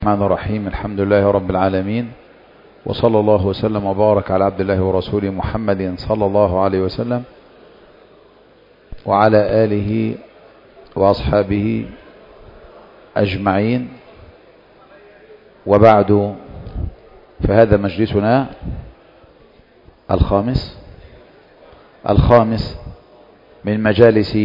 الرحمن الرحيم الحمد لله رب العالمين وصلى الله وسلم وبارك على عبد الله ورسوله محمد صلى الله عليه وسلم وعلى آله وأصحابه أجمعين وبعد فهذا مجلسنا الخامس الخامس من مجالس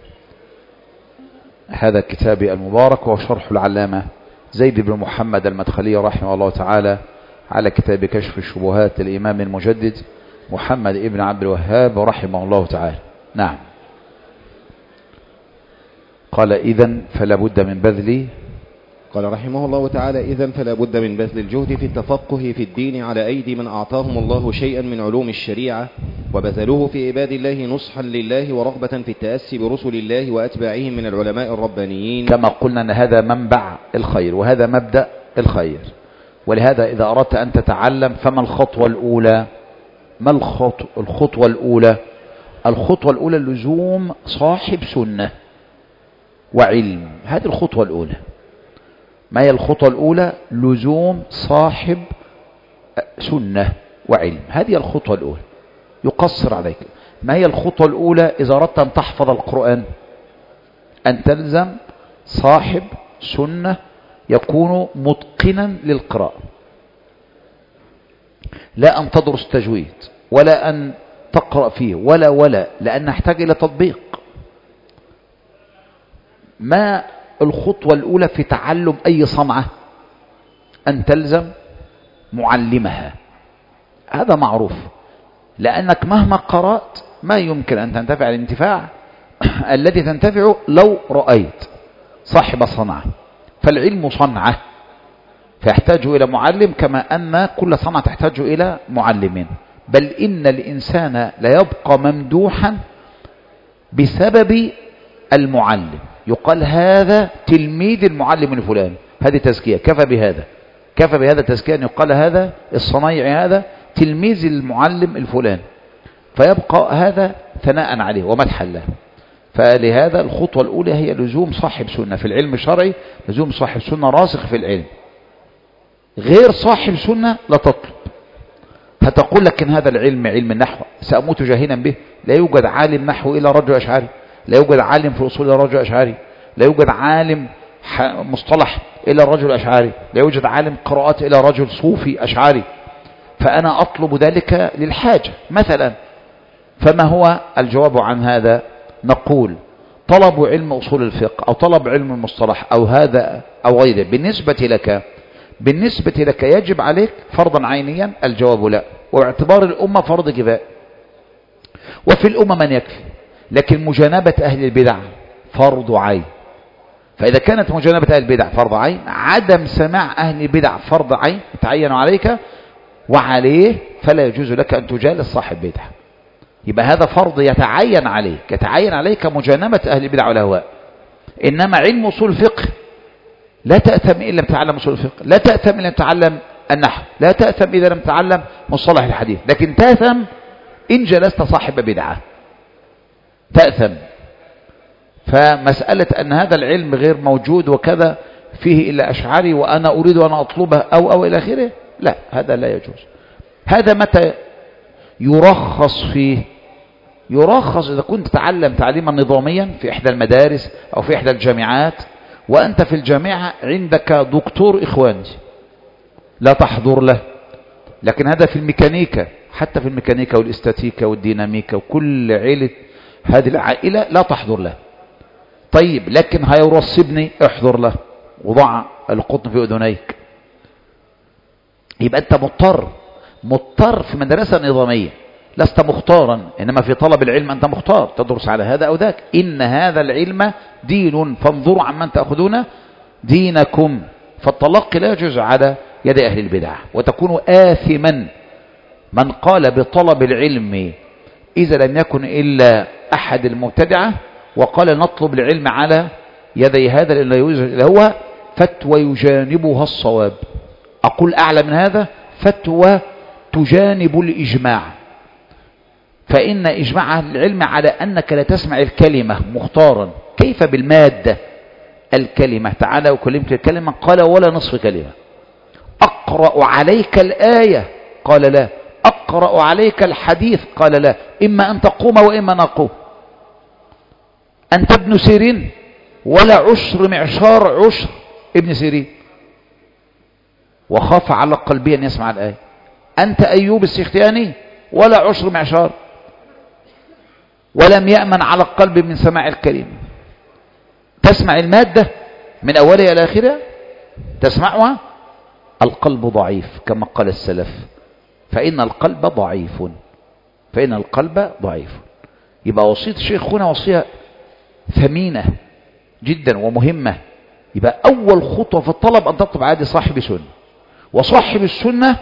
هذا الكتاب المبارك وشرح العلامة زيد بن محمد المدخلي رحمه الله تعالى على كتاب كشف الشبهات للإمام المجدد محمد ابن عبد الوهاب رحمه الله تعالى نعم قال إذا فلا بد من بذل قال رحمه الله تعالى إذا فلا بد من بذل الجهد في التفقه في الدين على أيدي من أعطاهم الله شيئا من علوم الشريعة وبذلوه في عباد الله نصحا لله ورغبة في التأسي برسل الله وأتباعهم من العلماء الربانيين كما قلنا أن هذا منبع الخير وهذا مبدأ الخير ولهذا إذا أردت أن تتعلم فما الخطوة الأولى ما الخطوة, الخطوة الأولى الخطوة الأولى لزوم صاحب سنة وعلم هذه الخطوة الأولى ما هي الخطوة الأولى لزوم صاحب سنة وعلم هذه الخطوة الأولى يقصر عليك ما هي الخطوة الأولى إذا أردت أن تحفظ القرآن أن تلزم صاحب سنة يكون متقنا للقراءة لا أن تدرس تجويد ولا أن تقرأ فيه ولا ولا لأن نحتاج إلى تطبيق ما الخطوة الأولى في تعلم أي صنعة أن تلزم معلمها هذا معروف لأنك مهما قرأت ما يمكن أن تنتفع الانتفاع الذي تنتفع لو رأيت صاحب صنعة فالعلم صنعة فيحتاج إلى معلم كما أن كل صنعة تحتاج إلى معلم بل إن الإنسان ليبقى ممدوحا بسبب المعلم يقال هذا تلميذ المعلم الفلاني هذه تزكية كفى بهذا كفى بهذا تزكية أن يقال هذا الصنايعي هذا تلميذ المعلم الفلاني فيبقى هذا ثناء عليه ومدحا له فلهذا الخطوة الأولى هي لزوم صاحب سنة في العلم الشرعي لزوم صاحب سنة راسخ في العلم غير صاحب سنة لا تطلب هتقول لك إن هذا العلم علم النحو سأموت جاهلا به لا يوجد عالم نحو إلا رجل أشعري لا يوجد عالم في الأصول إلا رجل أشعري لا يوجد عالم مصطلح إلا الرجل أشعري لا يوجد عالم قراءات إلا رجل صوفي أشعري فأنا أطلب ذلك للحاجة مثلا فما هو الجواب عن هذا نقول طلب علم أصول الفقه أو طلب علم المصطلح أو هذا أو غيره بالنسبة لك بالنسبة لك يجب عليك فرضا عينيا الجواب لا واعتبار الأمة فرض كفاية وفي الأمة من يكفي لكن مجانبة أهل البدع فرض عين فإذا كانت مجانبة أهل البدع فرض عين عدم سماع أهل البدع فرض عين يتعين عليك وعليه فلا يجوز لك أن تجالس صاحب بدع يبقى هذا فرض يتعين عليك يتعين عليك مجانبة أهل البدع والأهواء إنما علم أصول الفقه لا تأثم إن لم تتعلم أصول الفقه لا تأثم إن لم تتعلم النحو لا تأثم إذا لم تتعلم مصطلح الحديث لكن تأثم إن جلست صاحب بدعة تأثم فمسألة أن هذا العلم غير موجود وكذا فيه إلا أشعري وأنا أريد أن أطلبه أو أو إلى آخره لا هذا لا يجوز هذا متى يرخص فيه يرخص إذا كنت تتعلم تعليما نظاميا في إحدى المدارس أو في إحدى الجامعات وأنت في الجامعة عندك دكتور إخواني لا تحضر له لكن هذا في الميكانيكا حتى في الميكانيكا والاستاتيكا والديناميكا وكل عيلة هذه العائلة لا تحضر له طيب لكن هيرصبني احضر له وضع القطن في أذنيك يبقى أنت مضطر مضطر في مدرسة نظامية لست مختارا إنما في طلب العلم أنت مختار تدرس على هذا أو ذاك إن هذا العلم دين فانظروا عمن تأخذون دينكم فالتلقي لا يجوز على يد أهل البدع وتكون آثما من قال بطلب العلم إذا لم يكن إلا أحد المبتدعة وقال نطلب العلم على يدي هذا اللي هو فتوى يجانبها الصواب أقول أعلى من هذا فتوى تجانب الإجماع فإن إجماع العلم على أنك لا تسمع الكلمة مختارا كيف بالمادة الكلمة تعالى وكلمت الكلمة قال ولا نصف كلمة أقرأ عليك الآية قال لا أقرأ عليك الحديث قال لا إما أن تقوم وإما نقوم أنت ابن سيرين ولا عشر معشار عشر ابن سيرين وخاف على قلبي أن يسمع الآية أنت أيوب السختياني ولا عشر معشار ولم يأمن على القلب من سماع الكلمة تسمع المادة من أولها إلى آخرها تسمعها القلب ضعيف كما قال السلف فإن القلب ضعيف فإن القلب ضعيف يبقى وصية الشيخ هنا وصية ثمينة جدا ومهمة يبقى أول خطوة في الطلب أن تطلب عادي صاحب سنة وصاحب السنة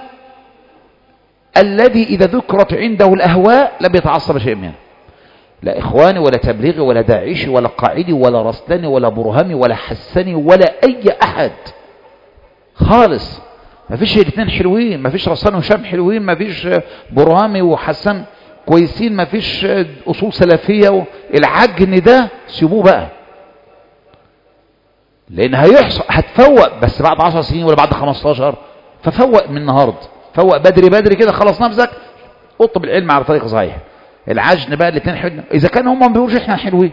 الذي إذا ذكرت عنده الأهواء لم يتعصب شيء منها لا إخواني ولا تبليغي ولا داعشي ولا قاعدي ولا رسلاني ولا برهمي ولا حسني ولا أي أحد خالص ما فيش الاثنين حلوين ما فيش رسلان وشام حلوين ما فيش برهامي وحسن كويسين ما فيش أصول سلفية العجن ده سيبوه بقى لأن هيحصل هتفوق بس بعد 10 سنين ولا بعد 15 ففوق من النهارده فوق بدري بدري كده خلص نفسك اطلب العلم على طريق صحيح العجن بقى الاثنين حلو اذا كان هم ما بيقولوش احنا حلوين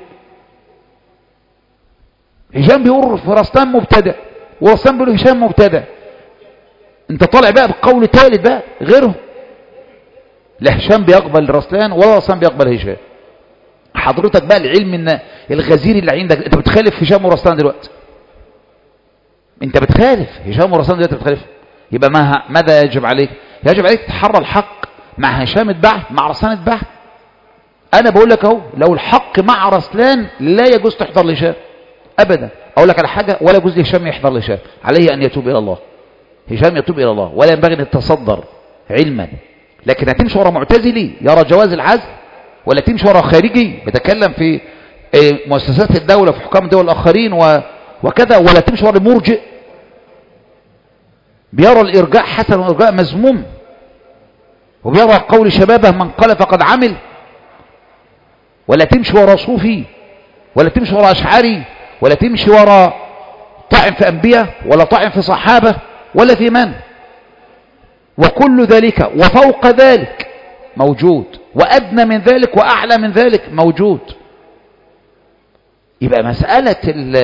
هشام بيقول فرستان مبتدع ورستان بيقول هشام مبتدع انت طالع بقى بقول ثالث بقى غيره لا هشام بيقبل رسلان ولا رسلان بيقبل هشام حضرتك بقى العلم ان الغزير اللي عندك انت بتخالف هشام ورسلان دلوقتي انت بتخالف هشام ورسلان دلوقتي بتخالف يبقى ما ماذا يجب عليك يجب عليك تتحرى الحق مع هشام اتباع مع رسلان اتباع انا بقول لك اهو لو الحق مع رسلان لا يجوز تحضر لهشام ابدا اقول لك على حاجه ولا يجوز لهشام يحضر لهشام عليه ان يتوب الى الله هشام يتوب الى الله ولا ينبغي ان يتصدر علما لكن هتمشي ورا معتزلي يرى جواز العزل ولا تمشي ورا خارجي بيتكلم في مؤسسات الدوله في حكام الدول الاخرين وكذا ولا تمشي ورا مرجئ بيرى الارجاء حسن والارجاء مذموم وبيرى قول شبابه من قال فقد عمل ولا تمشي ورا صوفي ولا تمشي ورا أشعري ولا تمشي ورا طعن في أنبياء ولا طعن في صحابة ولا في من وكل ذلك وفوق ذلك موجود وأدنى من ذلك وأعلى من ذلك موجود يبقى مسألة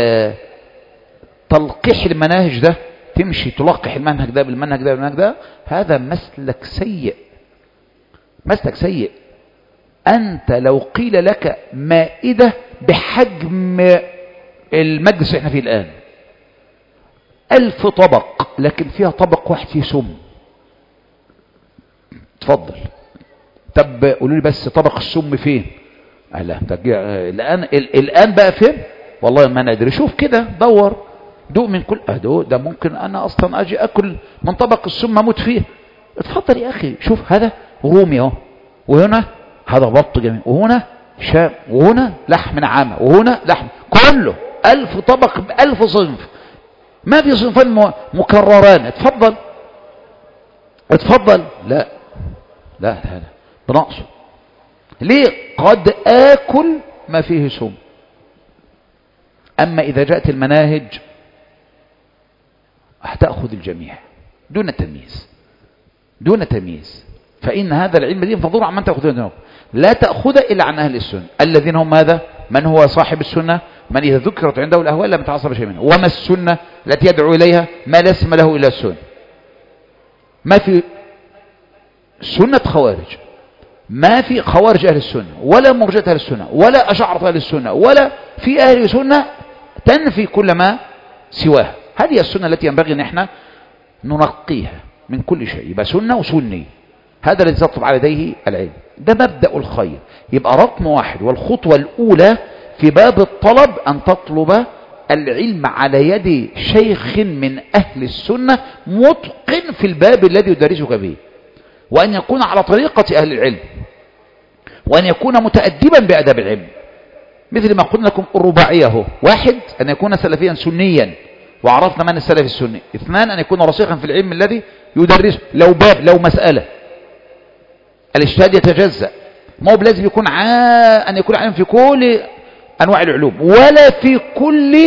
تلقيح المناهج ده تمشي تلقح المنهج ده بالمنهج ده بالمنهج ده هذا مسلك سيء مسلك سيء أنت لو قيل لك مائدة بحجم المجلس اللي احنا فيه الآن ألف طبق لكن فيها طبق واحد فيه سم تفضل طب قولوا لي بس طبق السم فين لا الآن الآن بقى فين والله ما ندري شوف كده دور دوق من كل أدوق ده ممكن أنا أصلا أجي أكل من طبق السم أموت فيه اتفضل يا أخي شوف هذا رومي اهو وهنا هذا بط جميل وهنا شام وهنا لحم نعامة وهنا لحم كله ألف طبق بألف صنف ما في صنفان مكرران اتفضل اتفضل لا لا لا, لا. بنقصه ليه قد آكل ما فيه سم أما إذا جاءت المناهج هتأخذ الجميع دون تمييز دون تمييز فإن هذا العلم دين فضول عن من تأخذه لا تأخذ إلا عن أهل السنة الذين هم هذا من هو صاحب السنة من إذا ذكرت عنده الأهواء لم يتعصب شيء منها وما السنة التي يدعو إليها ما لا اسم له إلا السنة ما في سنة خوارج ما في خوارج أهل السنة ولا مرجئة أهل السنة ولا أشعرة أهل السنة ولا في أهل السنة تنفي كل ما سواها هذه السنة التي ينبغي أن احنا ننقيها من كل شيء يبقى سنة وسني هذا الذي تطلب على يديه العلم ده مبدأ الخير يبقى رقم واحد والخطوة الأولى في باب الطلب أن تطلب العلم على يد شيخ من أهل السنة متقن في الباب الذي يدرسك به وأن يكون على طريقة أهل العلم وأن يكون متأدبا بأدب العلم مثل ما قلنا لكم الرباعية هو واحد أن يكون سلفيا سنيا وعرفنا من السلف السني اثنان أن يكون رسيخا في العلم الذي يدرسه لو باب لو مسألة الاجتهاد يتجزأ ما هو لازم يكون عا... أن يكون عالم في كل أنواع العلوم ولا في كل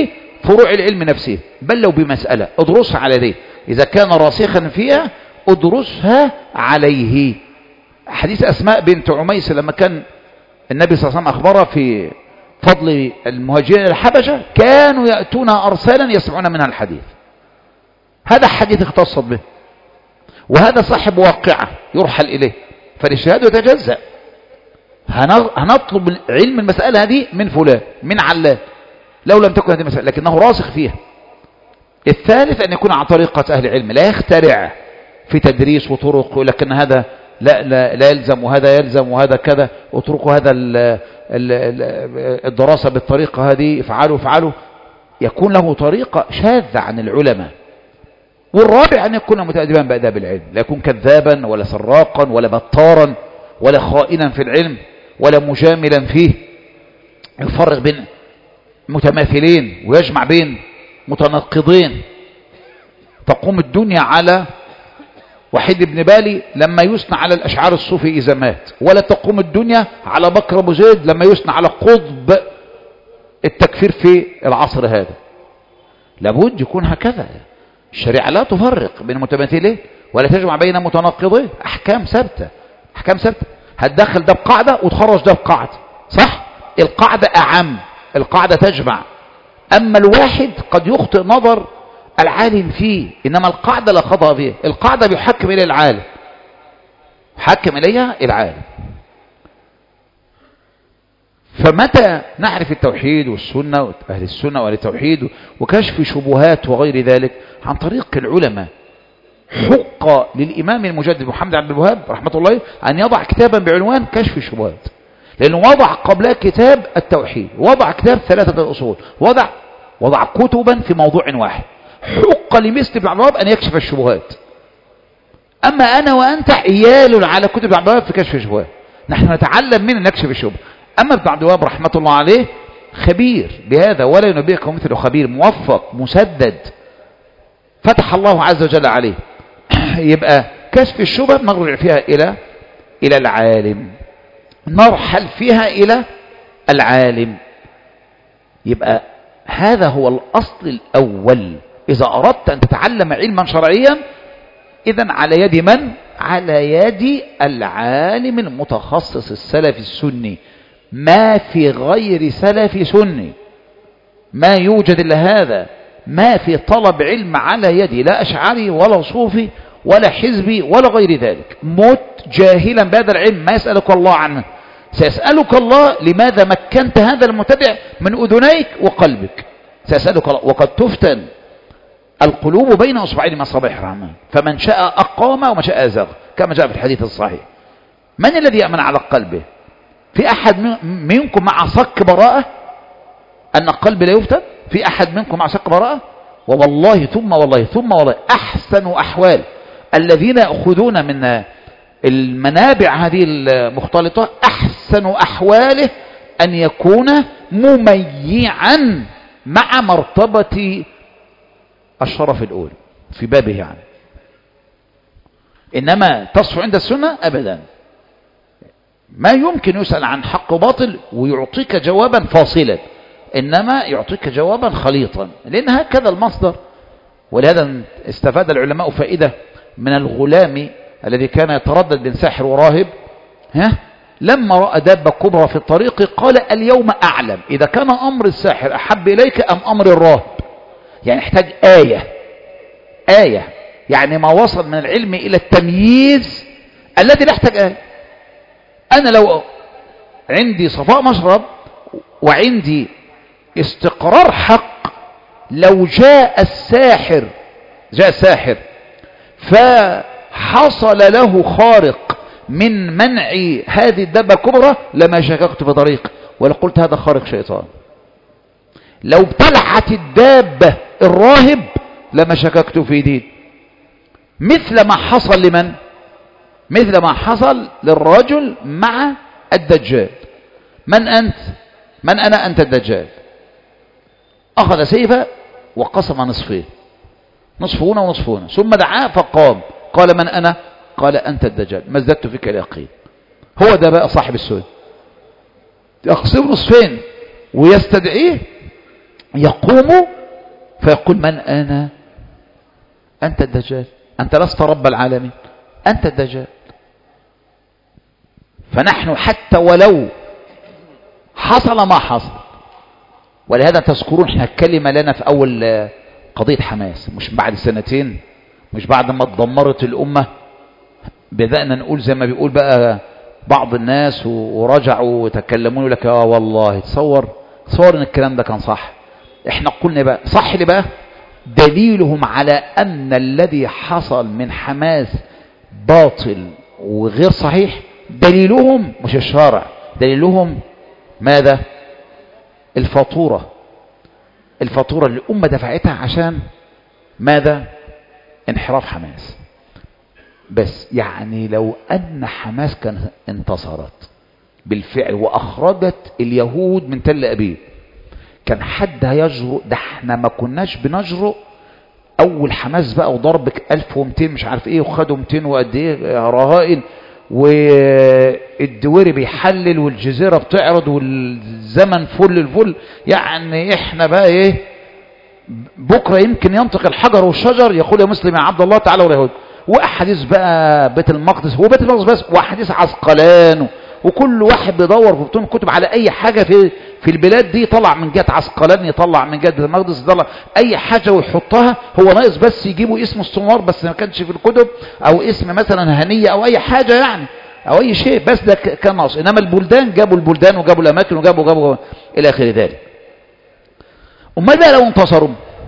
فروع العلم نفسه بل لو بمسألة ادرسها على دي إذا كان راسخا فيها ادرسها عليه حديث أسماء بنت عميس لما كان النبي صلى الله عليه وسلم أخبرها في فضل المهاجرين الحبشة كانوا يأتون أرسالا يسمعون منها الحديث هذا حديث اختصت به وهذا صاحب واقعة يرحل إليه فالاجتهاد يتجزأ هنطلب علم المسألة هذه من فلان من علان لو لم تكن هذه المسألة لكنه راسخ فيها الثالث أن يكون عن طريقة أهل العلم لا يخترع في تدريس وطرق لكن هذا لا, لا, لا يلزم وهذا يلزم وهذا كذا اتركوا هذا ال ال الدراسة بالطريقة هذه افعلوا افعلوا يكون له طريقة شاذة عن العلماء والرابع أن يكون متأدبا بأداب العلم لا يكون كذابا ولا سراقا ولا بطارا ولا خائنا في العلم ولا مجاملا فيه يفرق بين متماثلين ويجمع بين متناقضين تقوم الدنيا على وحيد بن بالي لما يثنى على الأشعار الصوفي إذا مات ولا تقوم الدنيا على بكر أبو زيد لما يثنى على قطب التكفير في العصر هذا لابد يكون هكذا الشريعة لا تفرق بين متماثلين ولا تجمع بين متناقضين أحكام ثابتة أحكام ثابتة هتدخل ده بقاعدة وتخرج ده بقاعدة صح القاعدة أعم القاعدة تجمع أما الواحد قد يخطئ نظر العالم فيه إنما القاعدة لا خطأ فيها القاعدة بيحكم إليها العالم حكم إليها العالم فمتى نعرف التوحيد والسنة وأهل السنة وأهل التوحيد وكشف شبهات وغير ذلك عن طريق العلماء حق للإمام المجدد محمد عبد الوهاب رحمة الله أن يضع كتابا بعنوان كشف الشبهات لأنه وضع قبلها كتاب التوحيد وضع كتاب ثلاثة الأصول وضع وضع كتبا في موضوع واحد حق لمثل ابن عبد الوهاب أن يكشف الشبهات أما أنا وأنت عيال على كتب ابن عبد الوهاب في كشف الشبهات نحن نتعلم من نكشف الشبهة أما ابن عبد الوهاب رحمة الله عليه خبير بهذا ولا ينبئك مثله خبير موفق مسدد فتح الله عز وجل عليه يبقى كشف الشبهة نرجع فيها إلى إلى العالم نرحل فيها إلى العالم يبقى هذا هو الأصل الأول إذا أردت أن تتعلم علما شرعيا إذا على يد من؟ على يد العالم المتخصص السلف السني ما في غير سلف سني ما يوجد إلا هذا ما في طلب علم على يدي لا أشعري ولا صوفي ولا حزبي ولا غير ذلك مت جاهلا بهذا العلم ما يسألك الله عنه سيسألك الله لماذا مكنت هذا المبتدع من أذنيك وقلبك سيسألك الله وقد تفتن القلوب بين أصبعين من أصابع الرحمن فمن شاء أقام ومن شاء أزغ كما جاء في الحديث الصحيح من الذي يأمن على قلبه في أحد منكم مع صك براءة أن القلب لا يفتن في أحد منكم مع صك براءة ووالله ثم والله ثم والله أحسن أحوال الذين يأخذون من المنابع هذه المختلطة أحسن أحواله أن يكون مميعا مع مرتبة الشرف الأول في بابه يعني إنما تصف عند السنة أبدا ما يمكن يسأل عن حق باطل ويعطيك جوابا فاصلا إنما يعطيك جوابا خليطا لأن هكذا المصدر ولهذا استفاد العلماء فائدة من الغلام الذي كان يتردد بين ساحر وراهب ها لما رأى دابة كبرى في الطريق قال اليوم أعلم إذا كان أمر الساحر أحب إليك أم أمر الراهب يعني يحتاج آية آية يعني ما وصل من العلم إلى التمييز الذي لا يحتاج آية أنا لو عندي صفاء مشرب وعندي استقرار حق لو جاء الساحر جاء الساحر فحصل له خارق من منع هذه الدابة الكبرى لما شككت في طريق ولقلت هذا خارق شيطان لو ابتلعت الدابة الراهب لما شككت في دين مثل ما حصل لمن مثل ما حصل للرجل مع الدجال من أنت من أنا أنت الدجال أخذ سيفه وقسم نصفين نصف هنا ونصف هنا ثم دعاه فقام قال من أنا قال أنت الدجال ما ازددت فيك اليقين هو ده بقى صاحب السؤال يقسم نصفين ويستدعيه يقوم فيقول من أنا أنت الدجال أنت لست رب العالمين أنت الدجال فنحن حتى ولو حصل ما حصل ولهذا تذكرون احنا الكلمة لنا في أول آه، قضية حماس مش بعد سنتين مش بعد ما اتدمرت الأمة بدأنا نقول زي ما بيقول بقى بعض الناس و- ورجعوا وتكلمون يقول لك اه والله تصور تصور ان الكلام ده كان صح احنا قلنا بقى صح ليه بقى دليلهم على ان الذي حصل من حماس باطل وغير صحيح دليلهم مش الشارع دليلهم ماذا الفاتورة الفاتورة اللي الأمة دفعتها عشان ماذا انحراف حماس بس يعني لو أن حماس كان انتصرت بالفعل وأخرجت اليهود من تل أبيب كان حد هيجرؤ ده احنا ما كناش بنجرؤ أول حماس بقى وضربك 1200 مش عارف ايه وخدوا 200 وقد ايه رهائن والدويري بيحلل والجزيرة بتعرض والزمن فل الفل يعني احنا بقى ايه بكرة يمكن ينطق الحجر والشجر يقول يا مسلم يا عبد الله تعالى ولا يهود واحاديث بقى بيت المقدس هو بيت المقدس بس واحاديث عسقلان وكل واحد بيدور في بطون الكتب على اي حاجة في في البلاد دي طلع من جهة عسقلان يطلع من جهة بيت المقدس يطلع اي حاجة ويحطها هو ناقص بس يجيبوا اسم السمار بس ما كانش في الكتب او اسم مثلا هنية او اي حاجة يعني او اي شيء بس ده ك- كان ناقص انما البلدان جابوا البلدان وجابوا الاماكن وجابوا جابوا الى اخر ذلك امال بقى لو انتصروا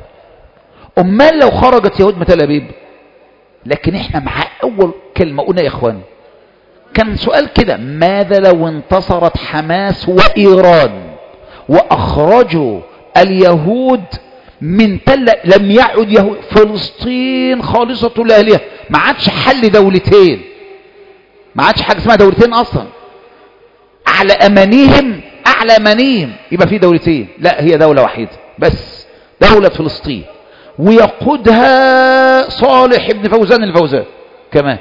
امال لو خرجت يهود من تل ابيب لكن احنا مع اول كلمه قلنا يا اخوان كان سؤال كده ماذا لو انتصرت حماس وايران واخرجوا اليهود من تل لم يعد يهود فلسطين خالصه لاهلها ما عادش حل دولتين ما عادش حاجه اسمها دولتين اصلا اعلى امانيهم اعلى امانيهم يبقى في دولتين لا هي دوله واحده بس دوله فلسطين ويقودها صالح بن فوزان الفوزان كمان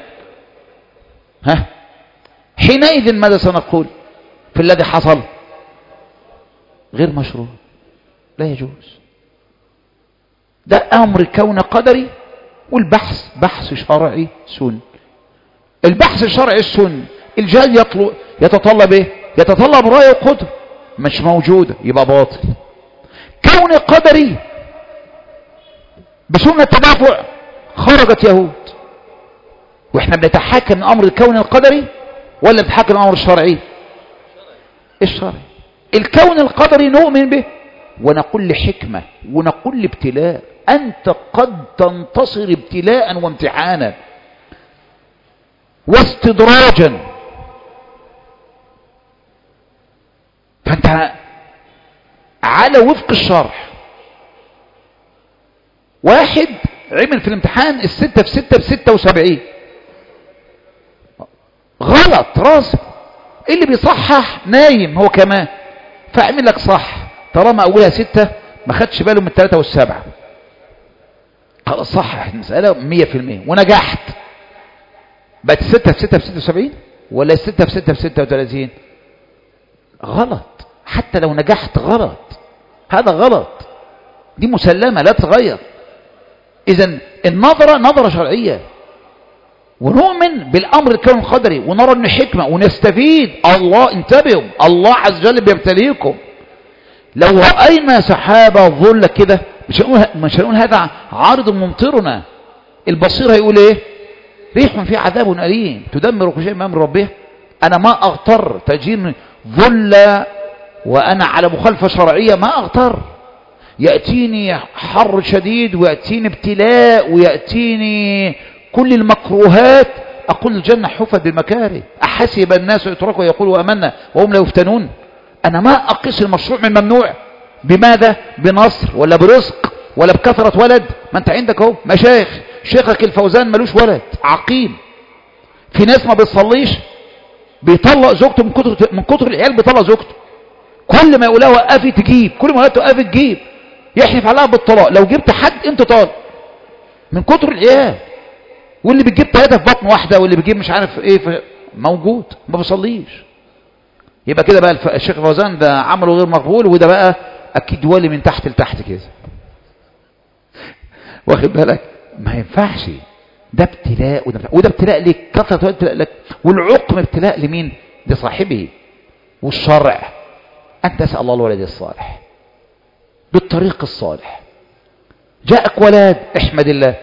ها حينئذ ماذا سنقول في الذي حصل غير مشروع لا يجوز ده امر كون قدري والبحث بحث شرعي سن البحث الشرعي السن الجهل يطلب يتطلب ايه يتطلب رأي وقدر مش موجودة يبقى باطل كون قدري بسنة تدافع خرجت يهود واحنا بنتحاكم من امر الكون القدري ولا بنتحاكم من الامر الشرعي الشرعي الكون القدري نؤمن به ونقول لحكمة ونقول لابتلاء انت قد تنتصر ابتلاء وامتحانا واستدراجا فانت على وفق الشرح واحد عمل في الامتحان الستة في ستة بستة وسبعين غلط راسب اللي بيصحح نايم هو كمان فاعمل لك صح طالما اولها ستة ما خدش باله من الثلاثة والسبعة خلاص صحح المسألة مية في المية ونجحت بقت ستة في ستة في ستة وسبعين ولا ستة في ستة في ستة وثلاثين غلط حتى لو نجحت غلط هذا غلط دي مسلمة لا تتغير اذا النظرة نظرة شرعية ونؤمن بالامر الكون القدري ونرى ان حكمة ونستفيد الله انتبهوا الله عز وجل بيبتليكم لو رأينا سحابة ظل كده مش هنقول مش هنقول هذا عارض ممطرنا البصير هيقول ايه ريح في عذاب أليم تدمر كل شيء من أمر ربها أنا ما أغتر تجيني ظل وأنا على مخالفة شرعية ما أغتر يأتيني حر شديد ويأتيني ابتلاء ويأتيني كل المكروهات أقول الجنة حفت بالمكاره أحسب الناس يتركوا ويقولوا أمنا وهم لا يفتنون أنا ما أقيس المشروع من ممنوع بماذا بنصر ولا برزق ولا بكثرة ولد ما أنت عندك اهو مشايخ شيخك الفوزان ملوش ولد عقيم في ناس ما بتصليش بيطلق زوجته من كتر من كتر العيال بيطلق زوجته كل ما يقولها وقفي تجيب كل ما يقولها توقفي تجيب يحلف عليها بالطلاق لو جبت حد انت طالق من كتر العيال واللي بتجيب ثلاثة في بطن واحدة واللي بيجيب مش عارف ايه في موجود ما بيصليش يبقى كده بقى الف... الشيخ فوزان ده عمله غير مقبول وده بقى اكيد ولي من تحت لتحت كده واخد بالك ما ينفعش ده ابتلاء وده ابتلاء, وده ابتلاء لك كثرة ابتلاء لك والعقم ابتلاء لمين لصاحبه والشرع أن تسأل الله الولد الصالح بالطريق الصالح جاءك ولد احمد الله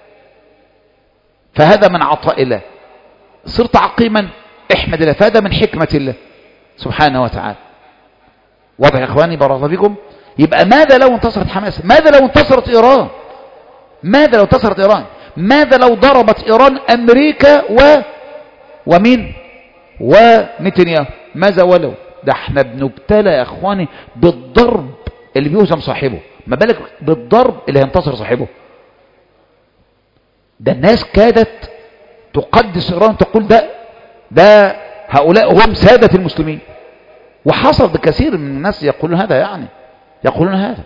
فهذا من عطاء الله صرت عقيما احمد الله فهذا من حكمة الله سبحانه وتعالى واضح يا اخواني بارك بكم يبقى ماذا لو انتصرت حماس ماذا لو انتصرت ايران ماذا لو انتصرت ايران ماذا لو ضربت ايران امريكا و ومين ونتنياهو ماذا ولو ده احنا بنبتلى يا اخواني بالضرب اللي بيهزم صاحبه ما بالك بالضرب اللي هينتصر صاحبه ده الناس كادت تقدس ايران تقول ده ده هؤلاء هم سادة المسلمين وحصل بكثير من الناس يقولون هذا يعني يقولون هذا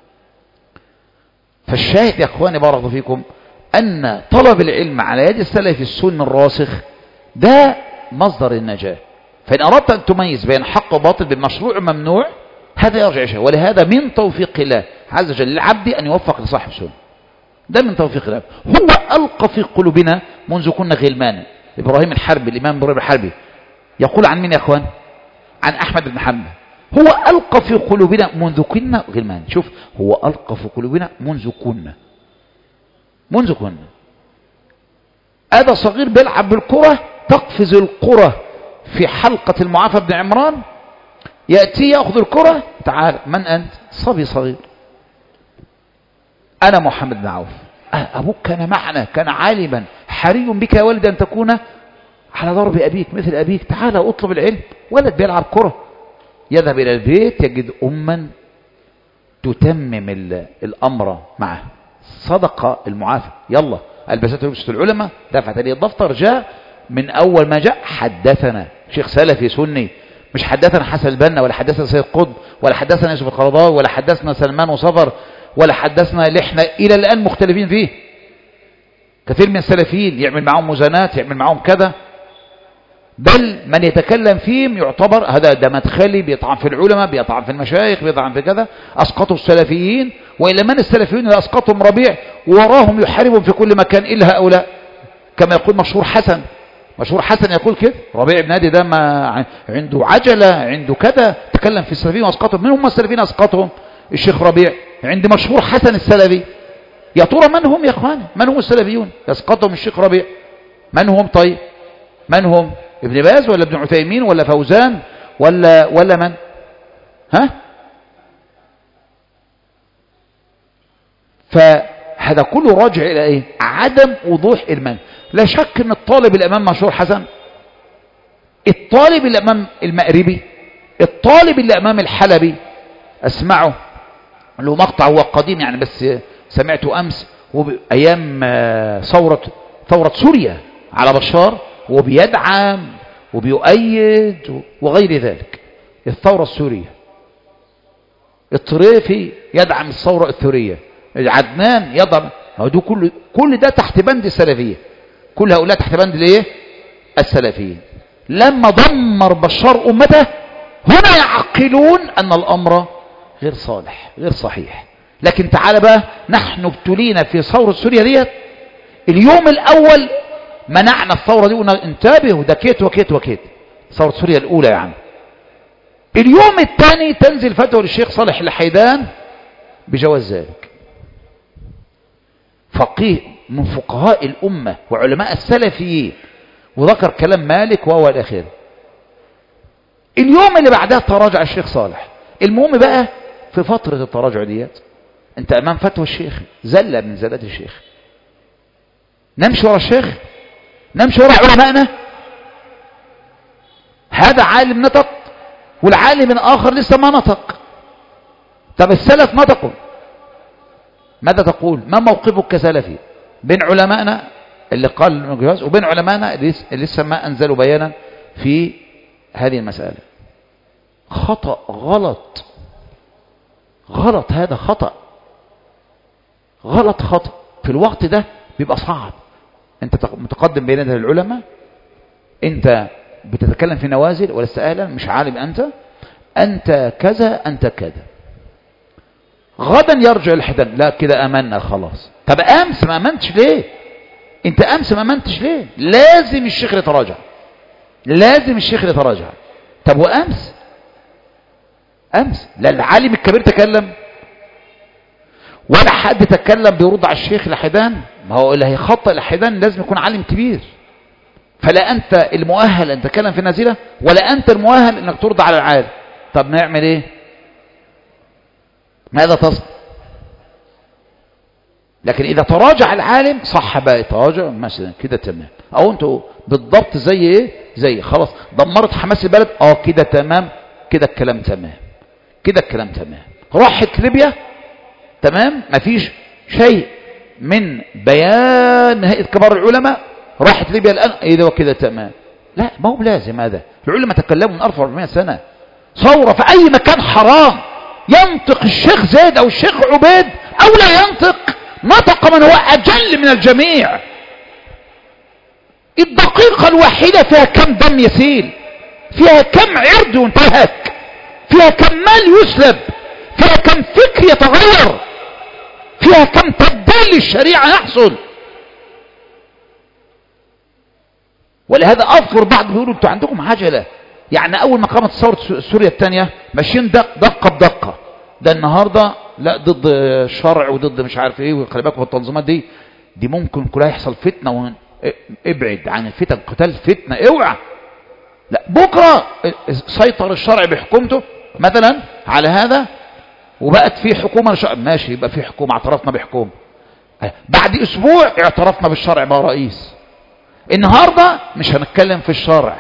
فالشاهد يا اخواني بارك فيكم ان طلب العلم على يد السلف السن الراسخ ده مصدر النجاة فإن أردت أن تميز بين حق وباطل بين مشروع وممنوع هذا يرجع شيء ولهذا من توفيق الله عز وجل للعبد أن يوفق لصاحب سنة ده من توفيق الله هو ألقى في قلوبنا منذ كنا غلمانا إبراهيم الحربي الإمام إبراهيم الحربي يقول عن مين يا أخوان عن أحمد بن حنبل هو ألقى في قلوبنا منذ كنا غلمان شوف هو ألقى في قلوبنا منذ كنا منذ كنا هذا صغير بيلعب بالكرة تقفز الكرة في حلقة المعافى بن عمران يأتي يأخذ الكرة تعال من أنت صبي صغير أنا محمد بن عوف أبوك كان معنا كان عالما حري بك يا ولد أن تكون على ضرب أبيك مثل أبيك تعال اطلب العلم ولد بيلعب كرة يذهب إلى البيت يجد أما تتمم الأمر معه صدق المعافى يلا ألبسته لبسة العلماء دفعت لي الدفتر جاء من أول ما جاء حدثنا شيخ سلفي سني مش حدثنا حسن البنا ولا حدثنا سيد قطب ولا حدثنا يوسف القرضاوي ولا حدثنا سلمان وصفر ولا حدثنا اللي احنا إلى الآن مختلفين فيه كثير من السلفيين يعمل معهم مزانات يعمل معهم كذا بل من يتكلم فيهم يعتبر هذا ده مدخلي بيطعن في العلماء بيطعن في المشايخ بيطعن في كذا أسقطوا السلفيين وإلى من السلفيين اللي أسقطهم ربيع وراهم يحاربهم في كل مكان إلا هؤلاء كما يقول مشهور حسن مشهور حسن يقول كده ربيع بن هادي ده ما عنده عجلة عنده كذا تكلم في السلفيين واسقطهم من هم السلفيين اسقطهم الشيخ ربيع عند مشهور حسن السلفي يا ترى من هم يا اخواني من هم السلفيون يسقطهم الشيخ ربيع من هم طيب من هم ابن باز ولا ابن عثيمين ولا فوزان ولا ولا من ها فهذا كله راجع الى ايه عدم وضوح المنهج لا شك ان الطالب الامام مشهور حسن الطالب الامام المأربي الطالب اللي امام الحلبي اسمعه له مقطع هو قديم يعني بس سمعته امس ايام ثورة ثورة سوريا على بشار وبيدعم وبيؤيد وغير ذلك الثورة السورية الطريفي يدعم الثورة الثورية عدنان يضع دو كل كل ده تحت بند السلفية كل هؤلاء تحت بند الايه السلفيين لما دمر بشار امته هنا يعقلون ان الامر غير صالح غير صحيح لكن تعال بقى نحن ابتلينا في ثورة سوريا ديت اليوم الاول منعنا الثورة دي قلنا انتبهوا ده كيت وكيت وكيت ثورة سوريا الاولى يعني اليوم الثاني تنزل فتوى للشيخ صالح الحيدان بجواز ذلك فقيه من فقهاء الأمة وعلماء السلفيين وذكر كلام مالك وهو الأخير اليوم اللي بعدها تراجع الشيخ صالح المهم بقى في فترة التراجع ديت انت امام فتوى الشيخ زلة من زلات الشيخ نمشي ورا الشيخ نمشي ورا علمائنا هذا عالم نطق والعالم الآخر لسه ما نطق طب السلف نطقوا ماذا تقول ما موقفك كسلفي بين علمائنا اللي قال الجواز وبين علمائنا اللي لسه ما أنزلوا بيانا في هذه المسألة خطأ غلط غلط هذا خطأ غلط خطأ في الوقت ده بيبقى صعب انت متقدم بين يدي العلماء انت بتتكلم في نوازل ولست اهلا مش عالم انت انت كذا انت كذا غدا يرجع الحدان لا كده امنا خلاص طب امس ما امنتش ليه انت امس ما امنتش ليه لازم الشيخ يتراجع لازم الشيخ يتراجع طب وامس امس لا العالم الكبير تكلم ولا حد تكلم بيرد على الشيخ الحيدان ما هو اللي هيخطئ الحيدان لازم يكون عالم كبير فلا انت المؤهل ان تتكلم في النازله ولا انت المؤهل انك ترد على العالم طب نعمل ايه ماذا تصنع لكن اذا تراجع العالم صح بقى يتراجع مثلا كده تمام او انتوا بالضبط زي ايه زي خلاص دمرت حماس البلد اه كده تمام كده الكلام تمام كده الكلام تمام راحت ليبيا تمام مفيش شيء من بيان هيئة كبار العلماء راحت ليبيا الآن ايه ده وكده تمام لا ما هو لازم هذا العلماء تكلموا من 1400 سنة ثورة في أي مكان حرام ينطق الشيخ زيد أو الشيخ عبيد أو لا ينطق نطق من هو أجل من الجميع الدقيقة الواحدة فيها كم دم يسيل فيها كم عرض ينتهك فيها كم مال يسلب فيها كم فكر يتغير فيها كم تبديل للشريعة يحصل ولهذا أذكر بعض بيقولوا انتوا عندكم عجلة يعني أول ما قامت ثورة سوريا الثانية ماشيين دقة بدقة ده النهاردة لا ضد الشرع وضد مش عارف ايه وخلي بالكم التنظيمات دي دي ممكن كلها يحصل فتنة وهن... ابعد عن الفتن قتال فتنة اوعى لا بكرة سيطر الشرع بحكومته مثلا على هذا وبقت في حكومة لشرع. ماشي يبقى في حكومة اعترفنا بحكومة بعد اسبوع اعترفنا بالشرع بقى رئيس النهاردة مش هنتكلم في الشرع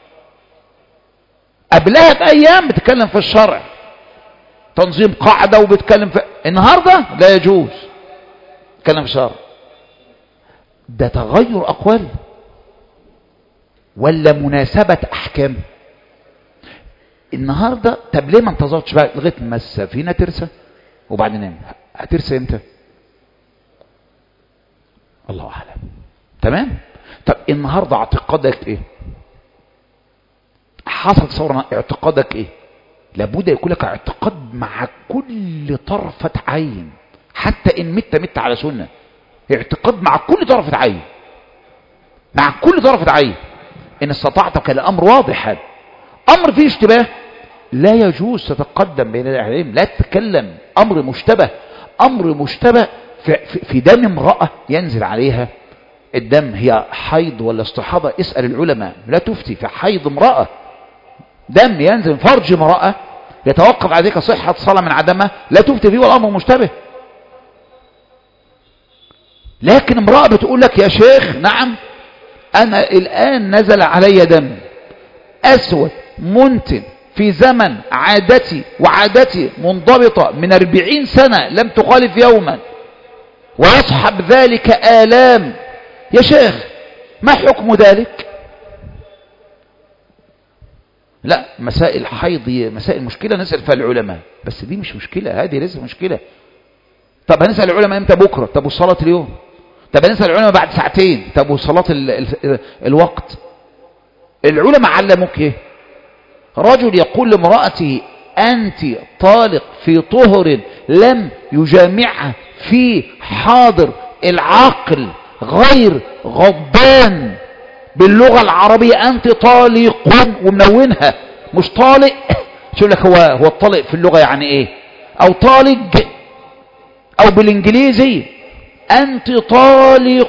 قبلها بأيام بتتكلم في الشرع تنظيم قاعدة وبتكلم في النهاردة لا يجوز تكلم في الشرع ده تغير أقوال ولا مناسبة أحكام النهاردة طب ليه ما انتظرتش بقى لغاية ما السفينة ترسى وبعدين نعمل هترسى امتى الله أعلم تمام طب النهاردة اعتقادك ايه حصل ثورة اعتقادك ايه لابد يكون لك اعتقاد مع كل طرفة عين حتى ان مت مت على سنة اعتقاد مع كل طرفة عين مع كل طرفة عين ان استطعتك الامر واضح هذا امر فيه اشتباه لا يجوز تتقدم بين العلم لا تتكلم امر مشتبه امر مشتبه في, في, في دم امرأة ينزل عليها الدم هي حيض ولا استحاضة اسأل العلماء لا تفتي في حيض امرأة دم ينزل من فرج امرأة يتوقف عليك صحة صلاة من عدمها لا تفتي فيه والأمر مشتبه لكن امرأة بتقول لك يا شيخ نعم أنا الآن نزل علي دم أسود منتن في زمن عادتي وعادتي منضبطة من أربعين سنة لم تخالف يوما ويصحب ذلك آلام يا شيخ ما حكم ذلك لا مسائل حيض مسائل مشكلة نسأل فيها العلماء بس دي مش مشكلة هذه ليس مشكلة طب هنسأل العلماء امتى بكرة طب والصلاة اليوم طب هنسأل العلماء بعد ساعتين طب وصلاة ال ال الوقت العلماء علموك ايه رجل يقول لامرأته أنت طالق في طهر لم يجامعها في حاضر العقل غير غضبان باللغة العربية أنت طالق ومنونها مش طالق شو لك هو هو الطالق في اللغة يعني إيه أو طالق أو بالإنجليزي أنت طالق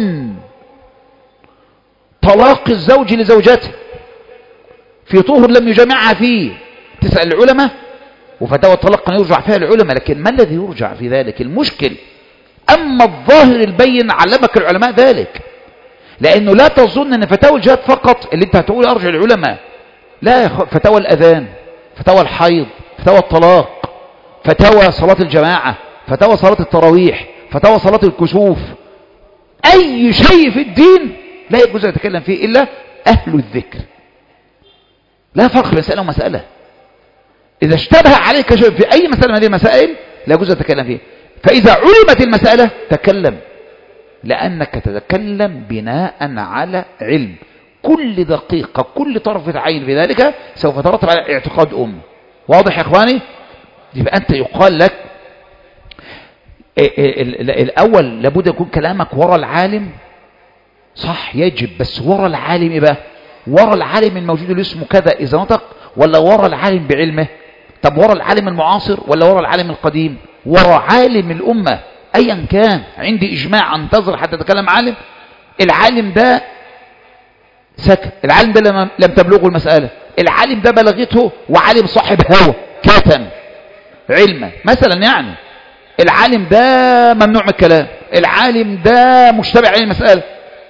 طلاق الزوج لزوجته في طهر لم يجمعها فيه تسأل العلماء وفتاوى الطلاق كان يرجع فيها العلماء لكن ما الذي يرجع في ذلك المشكل أما الظاهر البين علمك العلماء ذلك لأنه لا تظن أن فتاوى الجهاد فقط اللي انت هتقول أرجع العلماء لا فتاوى الأذان فتاوى الحيض فتاوى الطلاق فتاوى صلاة الجماعة فتاوى صلاة التراويح فتاوى صلاة الكسوف أي شيء في الدين لا يجوز أن يتكلم فيه إلا أهل الذكر لا فرق بين مسألة ومسألة إذا اشتبه عليك شيء في أي مسألة من هذه المسائل لا يجوز أن تتكلم فيه فإذا علمت المسألة تكلم لأنك تتكلم بناء على علم كل دقيقة كل طرفة عين في ذلك سوف ترتب على اعتقاد أم واضح يا إخواني يبقى أنت يقال لك ال- ال- ال- الأول لابد يكون كلامك ورا العالم صح يجب بس ورا العالم ايه بقى ورا العالم الموجود اللي اسمه كذا إذا نطق ولا ورا العالم بعلمه طب ورا العالم المعاصر ولا ورا العالم القديم ورا عالم الأمة أيا كان عندي إجماع أنتظر حتى أتكلم عالم العالم ده سكت العالم ده لم, لم تبلغه المسألة العالم ده بلغته وعالم صاحب هوى كتم علما مثلا يعني العالم ده ممنوع من الكلام العالم ده مشتبه عليه المسألة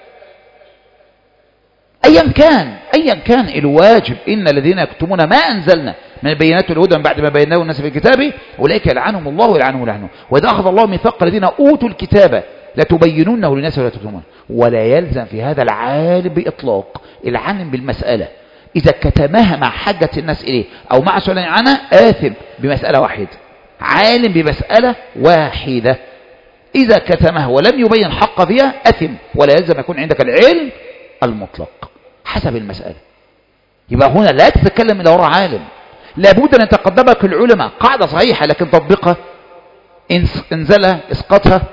ايا كان ايا كان الواجب ان الذين يكتمون ما انزلنا من البينات والهدى من بعد ما بيناه الناس في الكتاب اولئك يلعنهم الله ويلعنهم لعنه واذا اخذ الله ميثاق الذين اوتوا الكتاب لتبينونه للناس ولا تكتمونه ولا يلزم في هذا العالم باطلاق العالم بالمساله اذا كتمها مع حاجه الناس اليه او مع سؤال عنها اثم بمساله واحده عالم بمساله واحده إذا كتمها ولم يبين حق فيها أثم ولا يلزم يكون عندك العلم المطلق حسب المسألة يبقى هنا لا تتكلم إلى وراء عالم لابد أن يتقدمك العلماء قاعدة صحيحة لكن تطبيقها انس- انزلها اسقطها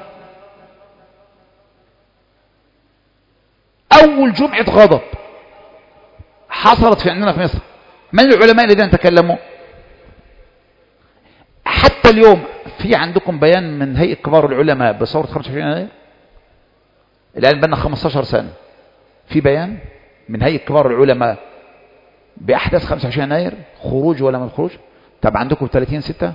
أول جمعة غضب حصلت في عندنا في مصر من العلماء الذين تكلموا حتى اليوم في عندكم بيان من هيئة كبار العلماء بثورة 25 يناير الآن بنا 15 سنة في بيان من هيئة كبار العلماء بأحداث 25 يناير خروج ولا من خروج طب عندكم 30 6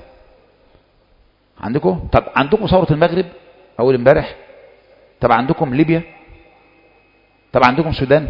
عندكم طب عندكم ثورة المغرب أول امبارح طب عندكم ليبيا طب عندكم السودان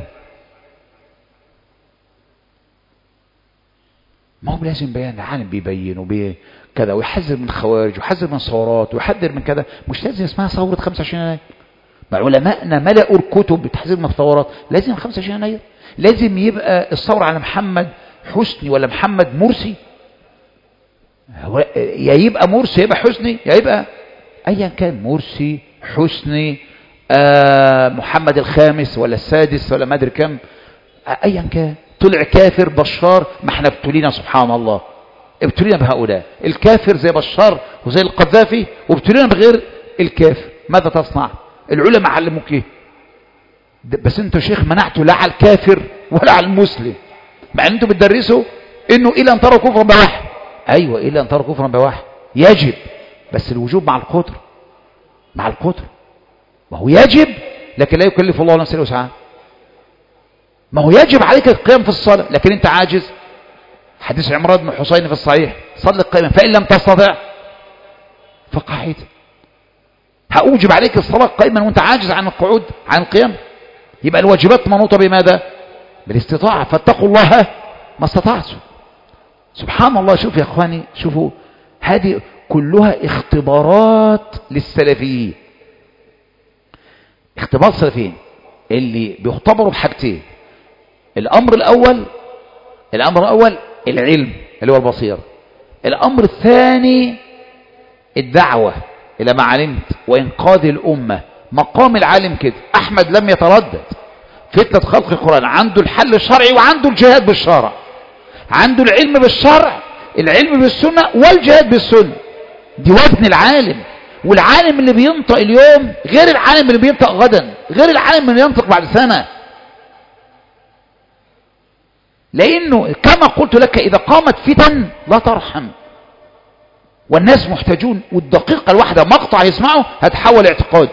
ما هو لازم بيان العالم بيبين وبي كذا ويحذر من الخوارج ويحذر من الثورات ويحذر من كذا مش لازم اسمها ثورة 25 يناير ما علماءنا ملأوا الكتب بتحذير من الثورات لازم 25 يناير لازم يبقى الثورة على محمد حسني ولا محمد مرسي هو يا يبقى مرسي يبقى حسني يا يبقى ايا كان مرسي حسني آه محمد الخامس ولا السادس ولا ما ادري كم آه ايا كان طلع كافر بشار ما احنا ابتلينا سبحان الله ابتلينا بهؤلاء الكافر زي بشار وزي القذافي وابتلينا بغير الكافر ماذا تصنع العلماء علموك ايه ده- بس انتوا يا شيخ منعتوا لا على الكافر ولا على المسلم مع ان انتوا بتدرسوا انه الى ان تروا كفرا بواح ايوه الى ان تروا كفرا بواح يجب بس الوجوب مع القدر مع القدر ما هو يجب لكن لا يكلف الله نفسا الا وسعها ما هو يجب عليك القيام في الصلاه لكن انت عاجز حديث عمران بن حسين في الصحيح صل قائما فان لم تستطع فقاعدا هأوجب عليك الصلاة قائما وانت عاجز عن القعود عن القيام يبقى الواجبات منوطة بماذا بالاستطاعة فاتقوا الله ما استطعتم سبحان الله شوف يا اخواني شوفوا هذه كلها اختبارات للسلفيين اختبار السلفيين اللي بيختبروا بحاجتين الامر الاول الامر الاول العلم اللي هو البصيره الامر الثاني الدعوة إلى ما علمت وإنقاذ الأمة مقام العالم كده أحمد لم يتردد فتنة خلق القرآن عنده الحل الشرعي وعنده الجهاد بالشرع عنده العلم بالشرع العلم بالسنة والجهاد بالسنة دي وزن العالم والعالم اللي بينطق اليوم غير العالم اللي بينطق غدا غير العالم اللي ينطق بعد سنة لأنه كما قلت لك إذا قامت فتن لا ترحم والناس محتاجون والدقيقة الواحدة مقطع يسمعه هتحول اعتقاد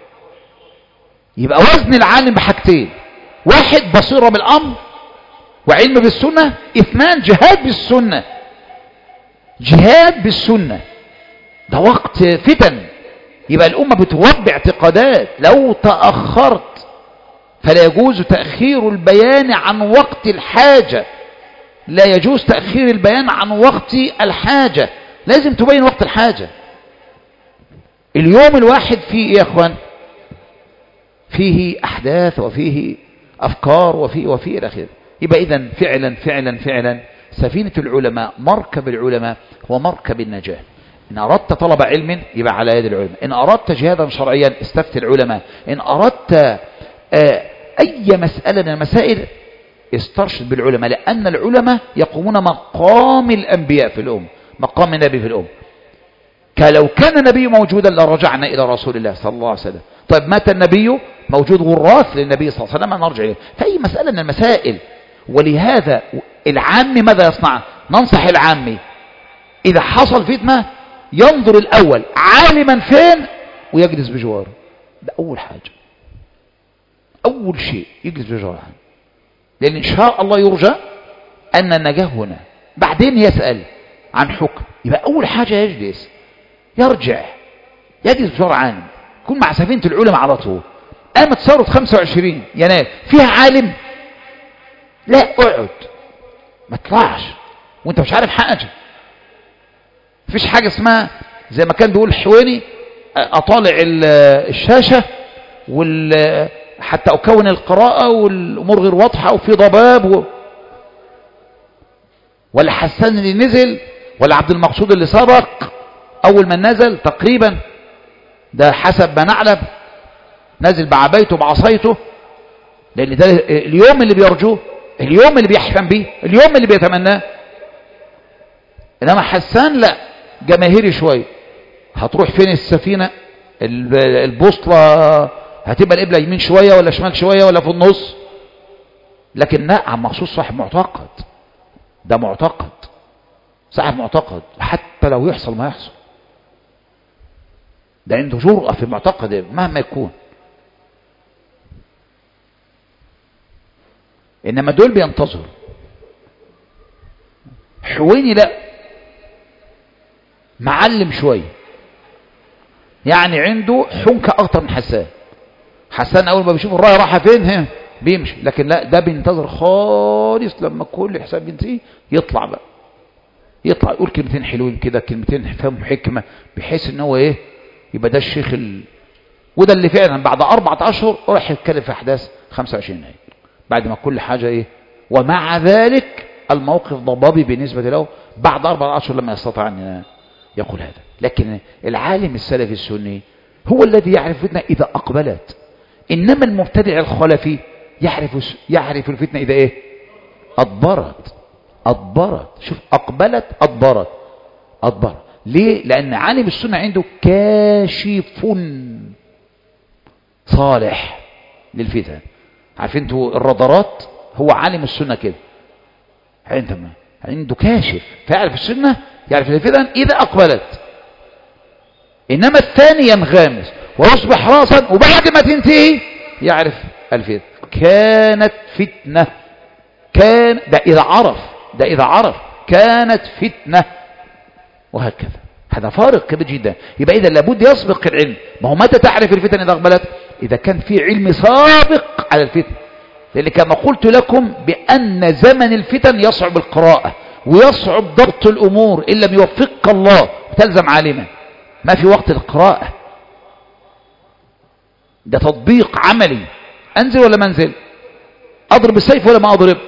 يبقى وزن العالم بحاجتين واحد بصيرة بالأمر وعلم بالسنة اثنان جهاد بالسنة جهاد بالسنة ده وقت فتن يبقى الأمة بتربي اعتقادات لو تأخرت فلا يجوز تأخير البيان عن وقت الحاجة لا يجوز تأخير البيان عن وقت الحاجة لازم تبين وقت الحاجة اليوم الواحد فيه ايه يا اخوان فيه احداث وفيه افكار وفيه وفيه الى اخره يبقى اذا فعلا فعلا فعلا سفينة العلماء مركب العلماء هو مركب النجاة إن أردت طلب علم يبقى على يد العلماء إن أردت جهادا شرعيا استفتي العلماء إن أردت آه أي مسألة من المسائل استرشد بالعلماء لأن العلماء يقومون مقام الأنبياء في الأمة مقام النبي في الأمة كلو كان النبي موجودا لرجعنا إلى رسول الله صلى الله عليه وسلم طيب مات النبي موجود وراث للنبي صلى الله عليه وسلم نرجع إليه فأي مسألة من المسائل ولهذا العام ماذا يصنع ننصح العامي إذا حصل فتنة ينظر الأول عالما فين ويجلس بجواره ده أول حاجة أول شيء يجلس بجواره لأن إن شاء الله يرجى أن النجاة هنا بعدين يسأل عن حكم يبقى أول حاجة يجلس يرجع يجلس بجوار عالم يكون مع سفينة العلماء على طول قامت ثورة 25 يناير فيها عالم لا اقعد ما تطلعش وانت مش عارف حاجة مفيش حاجة اسمها زي ما كان بيقول حويني اطالع الشاشة وال حتى اكون القراءة والامور غير واضحة وفي ضباب و... ولا حسان اللي نزل ولا عبد المقصود اللي سبق اول ما نزل تقريبا ده حسب ما نعلم نازل بعبيته بعصايته لان ده اليوم اللي بيرجوه اليوم اللي بيحلم بيه اليوم اللي بيتمناه انما حسان لا جماهيري شويه هتروح فين السفينه البوصله هتبقى القبله يمين شويه ولا شمال شويه ولا في النص لكن لا عم مخصوص صاحب معتقد ده معتقد صاحب معتقد حتى لو يحصل ما يحصل ده عنده جرأة في معتقده مهما يكون إنما دول بينتظروا حويني لا معلم شوية يعني عنده حنكة أكتر من حسان حسان أول ما بيشوف الراية رايحة فين ها بيمشي لكن لا ده بينتظر خالص لما كل حساب ينتهي يطلع بقى يطلع يقول كلمتين حلوين كده كلمتين فهم حكمة بحيث ان هو ايه يبقى ده الشيخ ال... وده اللي فعلا بعد أربعة أشهر راح يتكلم في أحداث 25 يناير بعد ما كل حاجة إيه ومع ذلك الموقف ضبابي بالنسبة له بعد أربعة أشهر لما يستطيع أن يقول هذا لكن العالم السلفي السني هو الذي يعرف الفتنة إذا أقبلت إنما المبتدع الخلفي يعرف يعرف الفتنة إذا إيه أدبرت أدبرت شوف أقبلت أدبرت أدبرت ليه لأن عالم السنة عنده كاشف صالح للفتن عارفين انتوا الرادارات هو عالم السنة كده عندما عنده كاشف فيعرف السنة يعرف الفتن إذا أقبلت إنما الثاني ينغمس ويصبح راسا وبعد ما تنتهي يعرف الفتن كانت فتنة كان ده إذا عرف ده إذا عرف كانت فتنة وهكذا هذا فارق كبير جدا يبقى إذا لابد يسبق العلم ما هو متى تعرف الفتن إذا أقبلت إذا كان في علم سابق على الفتن لأن كما قلت لكم بأن زمن الفتن يصعب القراءة ويصعب ضبط الأمور إن لم يوفقك الله تلزم عالما ما في وقت القراءة ده تطبيق عملي أنزل ولا ما أنزل أضرب السيف ولا ما أضرب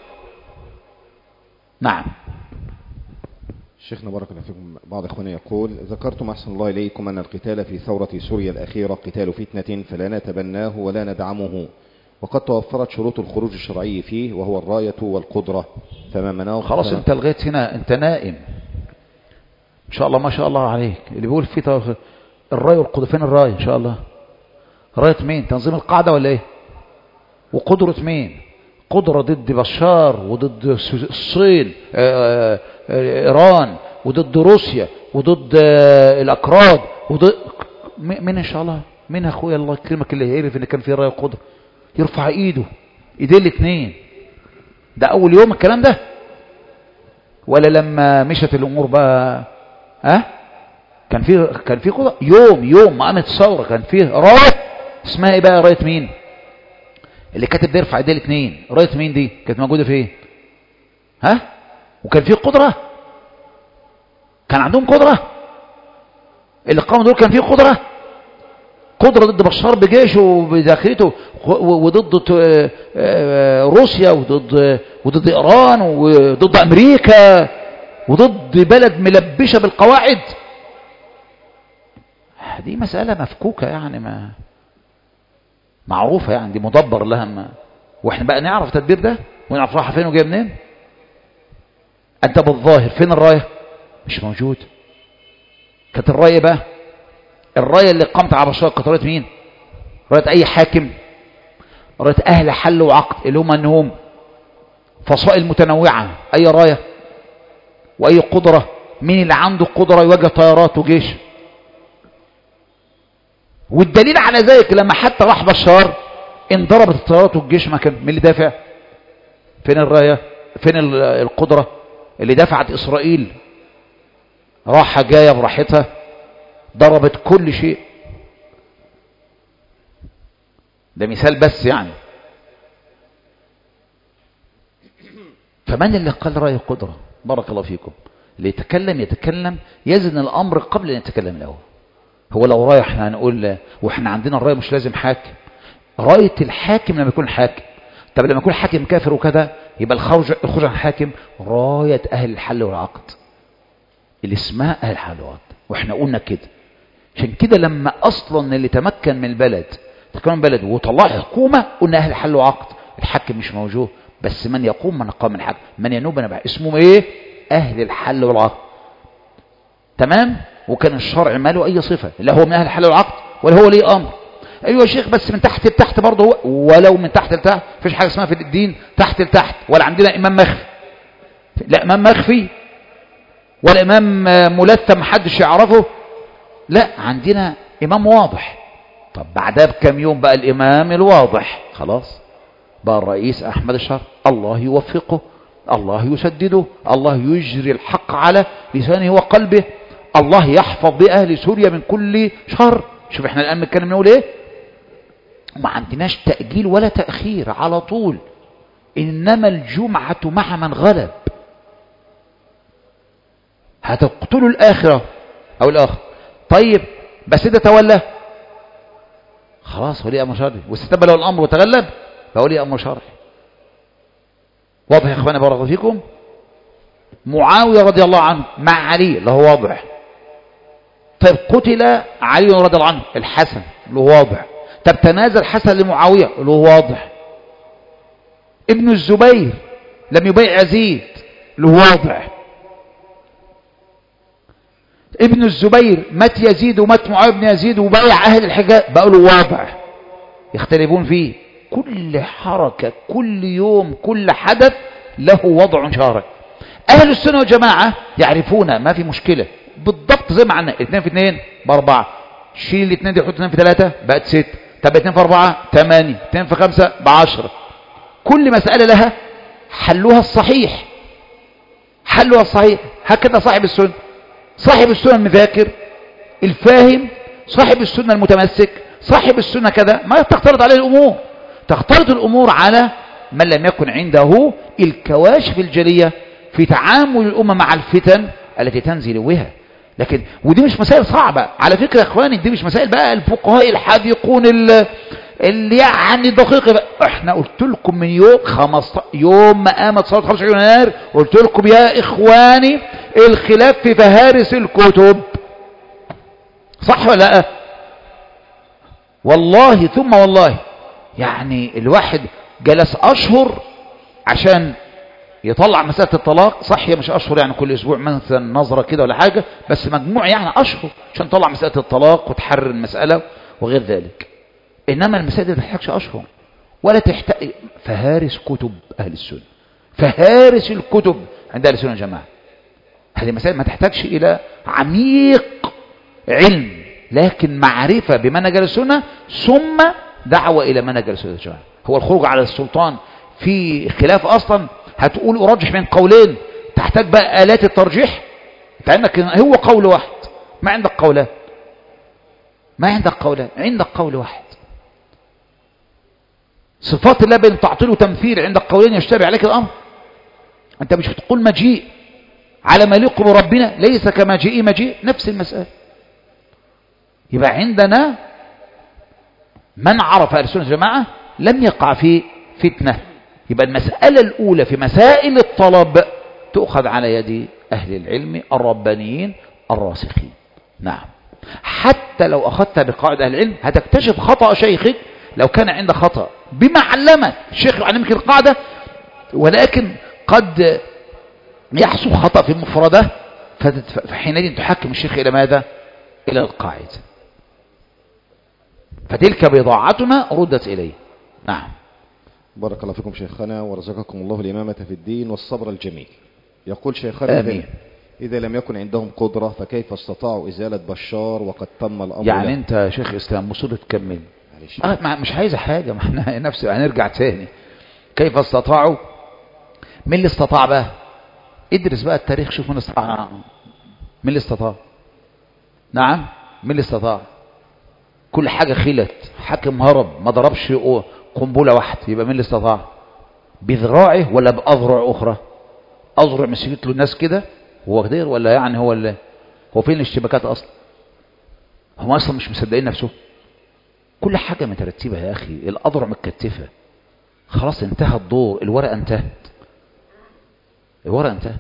نعم شيخنا بارك الله فيكم بعض اخواني يقول ذكرتم احسن الله اليكم ان القتال في ثورة سوريا الاخيرة قتال فتنة فلا نتبناه ولا ندعمه وقد توفرت شروط الخروج الشرعي فيه وهو الراية والقدرة فما مناه خلاص انت لغايه هنا انت نائم ان شاء الله ما شاء الله عليك اللي بيقول في تو- الراية والقدرة فين الراية ان شاء الله راية مين تنظيم القاعدة ولا ايه وقدرة مين قدرة ضد بشار وضد الصين آه، آه، ايران وضد روسيا وضد آه، الاكراد وضد م- مين ان شاء الله مين اخويا الله يكرمك اللي يعرف ان كان في راية وقدرة يرفع ايده ايديه الاثنين ده اول يوم الكلام ده ولا لما مشت الامور بقى ها كان في كان في قضاء يوم يوم ما قامت الثوره كان فيه رايه اسمها ايه بقى رايه مين اللي كاتب ده يرفع ايديه الاثنين رايه مين دي كانت موجوده فين ها وكان في قدره كان عندهم قدره اللي قاموا دول كان فيه قدره قدرة ضد بشار بجيشه وبداخلته و- وضد ت- آه، روسيا وضد وضد إيران وضد أمريكا وضد بلد ملبشة بالقواعد دي مسألة مفكوكة يعني ما معروفة يعني دي مدبر لها ما واحنا بقى نعرف التدبير ده ونعرف رايحة فين وجايه منين انت بالظاهر فين الراية مش موجود كانت الراية بقى الراية اللي قامت على بشار كانت راية مين راية أي حاكم راية أهل حل وعقد اللي هم أنهم فصائل متنوعة أي راية وأي قدرة مين اللي عنده قدرة يواجه طيارات وجيش والدليل على ذلك لما حتى راح بشار انضربت الطيارات والجيش ما كان مين اللي دافع فين الراية فين ال- القدرة اللي دفعت إسرائيل راحة جاية براحتها ضربت كل شيء ده مثال بس يعني فمن اللي قال رأي قدرة بارك الله فيكم اللي يتكلم يتكلم يزن الأمر قبل أن يتكلم له هو لو رايح احنا هنقول واحنا عندنا الراية مش لازم حاكم راية الحاكم لما يكون حاكم طب لما يكون حاكم كافر وكذا يبقى الخروج الخروج عن الحاكم راية أهل الحل والعقد اللي اسمها أهل الحل والعقد واحنا قلنا كده عشان كده لما أصلا اللي تمكن من البلد تمكن من البلد وطلع حكومة قلنا أهل الحل والعقد الحاكم مش موجود بس من يقوم من قام الحاكم من ينوب من بعد اسمهم ايه أهل الحل والعقد تمام وكان الشرع ما له أي صفة لا هو من أهل الحل والعقد ولا هو ليه أمر أيوة يا شيخ بس من تحت لتحت برضه هو ولو من تحت لتحت مفيش حاجة اسمها في الدين تحت لتحت ولا عندنا إمام مخفي لا إمام مخفي ولا إمام ملثم محدش يعرفه لا عندنا إمام واضح طب بعدها بكم يوم بقى الإمام الواضح خلاص بقى الرئيس أحمد الشر الله يوفقه الله يسدده الله يجري الحق على لسانه وقلبه الله يحفظ بأهل سوريا من كل شر شوف احنا الآن بنتكلم نقول ايه ما عندناش تأجيل ولا تأخير على طول إنما الجمعة مع من غلب هتقتلوا الآخرة أو الآخر طيب بس ده تولى خلاص ولي أمر شرعي واستتب له الأمر وتغلب فولي أمر شرعي واضح يا إخواني بارك الله فيكم معاوية رضي الله عنه مع علي اللي هو واضح طيب قتل علي رضي الله عنه الحسن اللي هو واضح طب تنازل حسن لمعاوية اللي هو واضح ابن الزبير لم يبيع يزيد اللي هو واضح ابن الزبير مات يزيد ومات معاوية بن يزيد وبايع أهل الحجاز بقوا له واضح يختلفون فيه كل حركة كل يوم كل حدث له وضع شارع أهل السنة والجماعة يعرفون ما في مشكلة بالضبط زي ما عنا اثنين في اثنين بأربعة شيل الاثنين دي حط اثنين في ثلاثة بقت ست طب اثنين في أربعة ثمانية اثنين في خمسة بعشرة كل مسألة لها حلها الصحيح حلها الصحيح هكذا صاحب السنة صاحب السنة المذاكر الفاهم صاحب السنة المتمسك صاحب السنة كذا ما تختلط عليه الأمور تختلط الأمور على من لم يكن عنده الكواشف الجلية في تعامل الأمة مع الفتن التي تنزل بها لكن ودي مش مسائل صعبة على فكرة يا اخواني دي مش مسائل بقى الفقهاء الحديقون اللي يعني دقيقة بقى. احنا قلت لكم من يوم 15 يوم ما قامت صلاة 25 يناير قلت لكم يا اخواني الخلاف في فهارس الكتب صح ولا لا والله ثم والله يعني الواحد جلس اشهر عشان يطلع مسألة الطلاق صح هي مش أشهر يعني كل أسبوع مثلا نظرة كده ولا حاجة بس مجموع يعني أشهر عشان تطلع مسألة الطلاق وتحرر المسألة وغير ذلك إنما المسألة دي ما تحتاجش أشهر ولا تحتاج فهارس كتب أهل السنة فهارس الكتب عند أهل السنة الجماعة هذه مسائل ما تحتاجش إلى عميق علم لكن معرفة بمنهج السنة ثم دعوة إلى منهج السنة الجماعة هو الخروج على السلطان في خلاف أصلا هتقول أرجح بين قولين تحتاج بقى آلات الترجيح انت عندك هو قول واحد ما عندك قولان ما عندك قولان عندك قول واحد صفات الله بين تعطيل وتمثيل عندك قولين يشتبه عليك الأمر أنت مش بتقول مجيء على ما يليق بربنا ليس كمجيء مجيء نفس المسألة يبقى عندنا من عرف أهل السنة الجماعة لم يقع في فتنة يبقى المسألة الأولى في مسائل الطلب تؤخذ على يد أهل العلم الربانيين الراسخين نعم حتى لو أخذتها بقاعدة أهل العلم هتكتشف خطأ شيخك لو كان عندك خطأ بما علمك الشيخ يعلمك القاعدة ولكن قد يحصل خطأ في المفردة فحينئذ تحكم الشيخ إلى ماذا إلى القاعدة فتلك بضاعتنا ردت إليه نعم بارك الله فيكم شيخنا ورزقكم الله الإمامة في الدين والصبر الجميل يقول شيخنا آمين. إذا- إذا لم يكن عندهم قدرة فكيف استطاعوا إزالة بشار وقد تم الأمر يعني له؟ انت يا شيخ اسلام مصر تكمل معلش. آه ما- مش عايزه حاجه ما احنا نفس هنرجع تاني كيف استطاعوا مين اللي استطاع بقى ادرس بقى التاريخ شوف مين استطاع مين اللي استطاع نعم مين اللي استطاع كل حاجه خلت حاكم هرب ما ضربش قنبله واحده يبقى مين اللي استطاع بذراعه ولا باذرع اخرى اذرع مسكت له الناس كده هو قدير ولا يعني هو اللي هو فين الاشتباكات اصلا هم اصلا مش مصدقين نفسهم كل حاجة مترتبة يا أخي الأضرع متكتفة خلاص انتهى الدور الورقة انتهت الورقة انتهت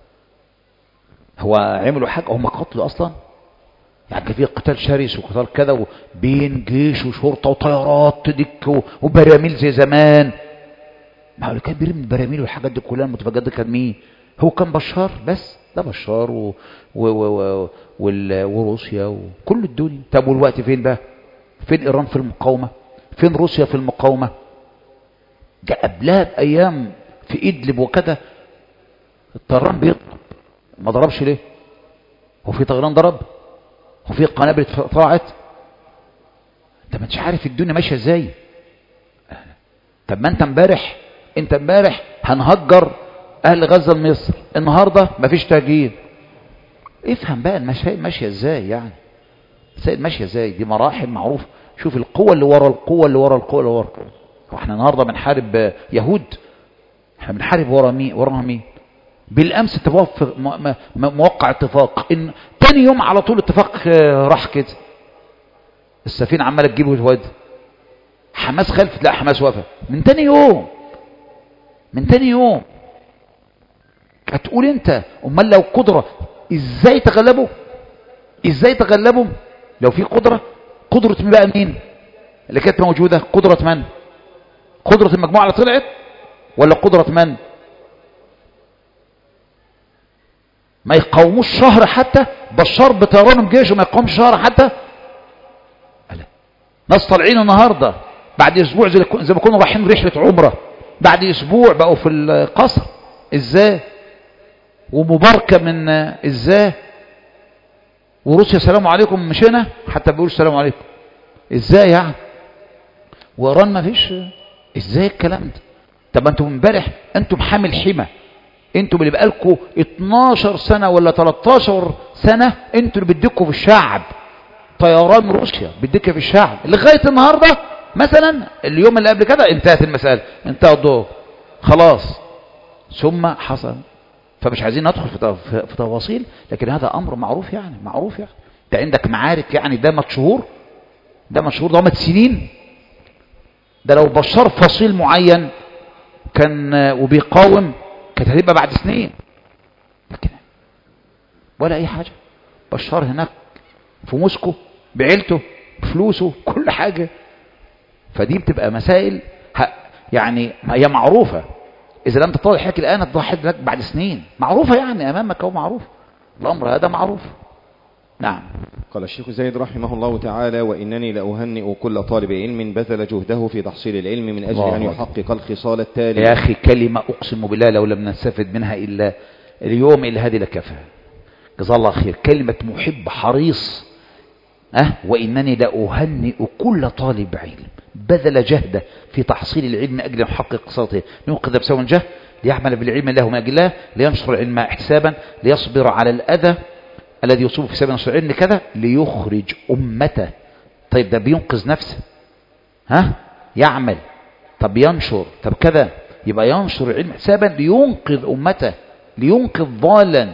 هو عملوا حاجة هم قتلوا أصلا يعني كان في قتال شرس وقتال كذا بين جيش وشرطة وطيارات تدك و- وبراميل زي زمان ما هو اللي كان بيرمي البراميل والحاجات دي كلها المتفجرات دي كان مين؟ هو كان بشار بس ده بشار و... و... و... و... وال... وروسيا وكل الدنيا طب والوقت فين بقى؟ فين ايران في المقاومه فين روسيا في المقاومه جاء قبلها بايام في ادلب وكذا الطيران بيضرب ما ضربش ليه هو في طيران ضرب هو في قنابل طلعت انت ما انتش عارف الدنيا ماشيه ازاي طب ما انت امبارح انت امبارح هنهجر اهل غزه لمصر النهارده مفيش تهجير افهم بقى المسائل ماشيه ازاي يعني المسائل ماشيه ازاي دي مراحل معروفه شوف القوه اللي ورا القوه اللي ورا القوه اللي ورا هو احنا النهارده بنحارب آه، يهود احنا بنحارب ورا مين وراها مين بالامس اتفاق م- م- م- موقع اتفاق ان تاني يوم على طول اتفاق آه، راح كده السفينه عماله تجيب وتودي حماس خلفت لا حماس وافق من تاني يوم من تاني يوم هتقول انت امال لو قدره ازاي تغلبوا ازاي تغلبوا لو في قدره قدره مين بقى مين اللي كانت موجوده قدره من قدره المجموعه اللي طلعت ولا قدره من ما يقاوموش شهر حتى بشار بطيرانهم جيش وما يقاومش شهر حتى لا ناس طالعين النهارده بعد اسبوع زي زي ما كانوا رايحين رحله عمره بعد اسبوع بقوا في القصر ازاي ومباركه من ازاي وروسيا سلام عليكم مشينا حتى بيقولوا السلام عليكم ازاي يعني وايران ما فيش ازاي الكلام ده طب ما انتم امبارح انتم حامل حمى انتم اللي بقالكم 12 سنه ولا 13 سنه انتم اللي بدكوا في الشعب طيران روسيا بدك في الشعب لغايه النهارده مثلا اليوم اللي قبل كده انتهت المساله انتهى الدور خلاص ثم حصل فمش عايزين ندخل في تف- في تفاصيل لكن هذا امر معروف يعني معروف يعني انت عندك معارك يعني دامت شهور دامت شهور دامت سنين ده لو بشار فصيل معين كان آه، وبيقاوم كانت هتبقى بعد سنين لكن ولا اي حاجه بشار هناك في موسكو بعيلته بفلوسه كل حاجه فدي بتبقى مسائل ه- يعني ما هي معروفه اذا لم تتضح لك الان تضحي لك بعد سنين معروفه يعني امامك او معروف الامر هذا معروف نعم قال الشيخ زيد رحمه الله تعالى وإنني لأهنئ كل طالب علم بذل جهده في تحصيل العلم من أجل الله أن أكبر. يحقق الخصال التالية يا أخي كلمة أقسم بالله لو لم نستفد منها إلا اليوم إلا هذه لكفى جزاه الله خير كلمة محب حريص أه وإنني لأهنئ كل طالب علم بذل جهده في تحصيل العلم من أجل أن يحقق قصته لينقذ بسوى جه ليعمل بالعلم له من أجل الله لينشر العلم احتسابا ليصبر على الأذى الذي يصيب في سبيل نشر العلم كذا ليخرج أمته طيب ده بينقذ نفسه ها يعمل طب ينشر طب كذا يبقى ينشر العلم حسابا لينقذ أمته لينقذ ضالا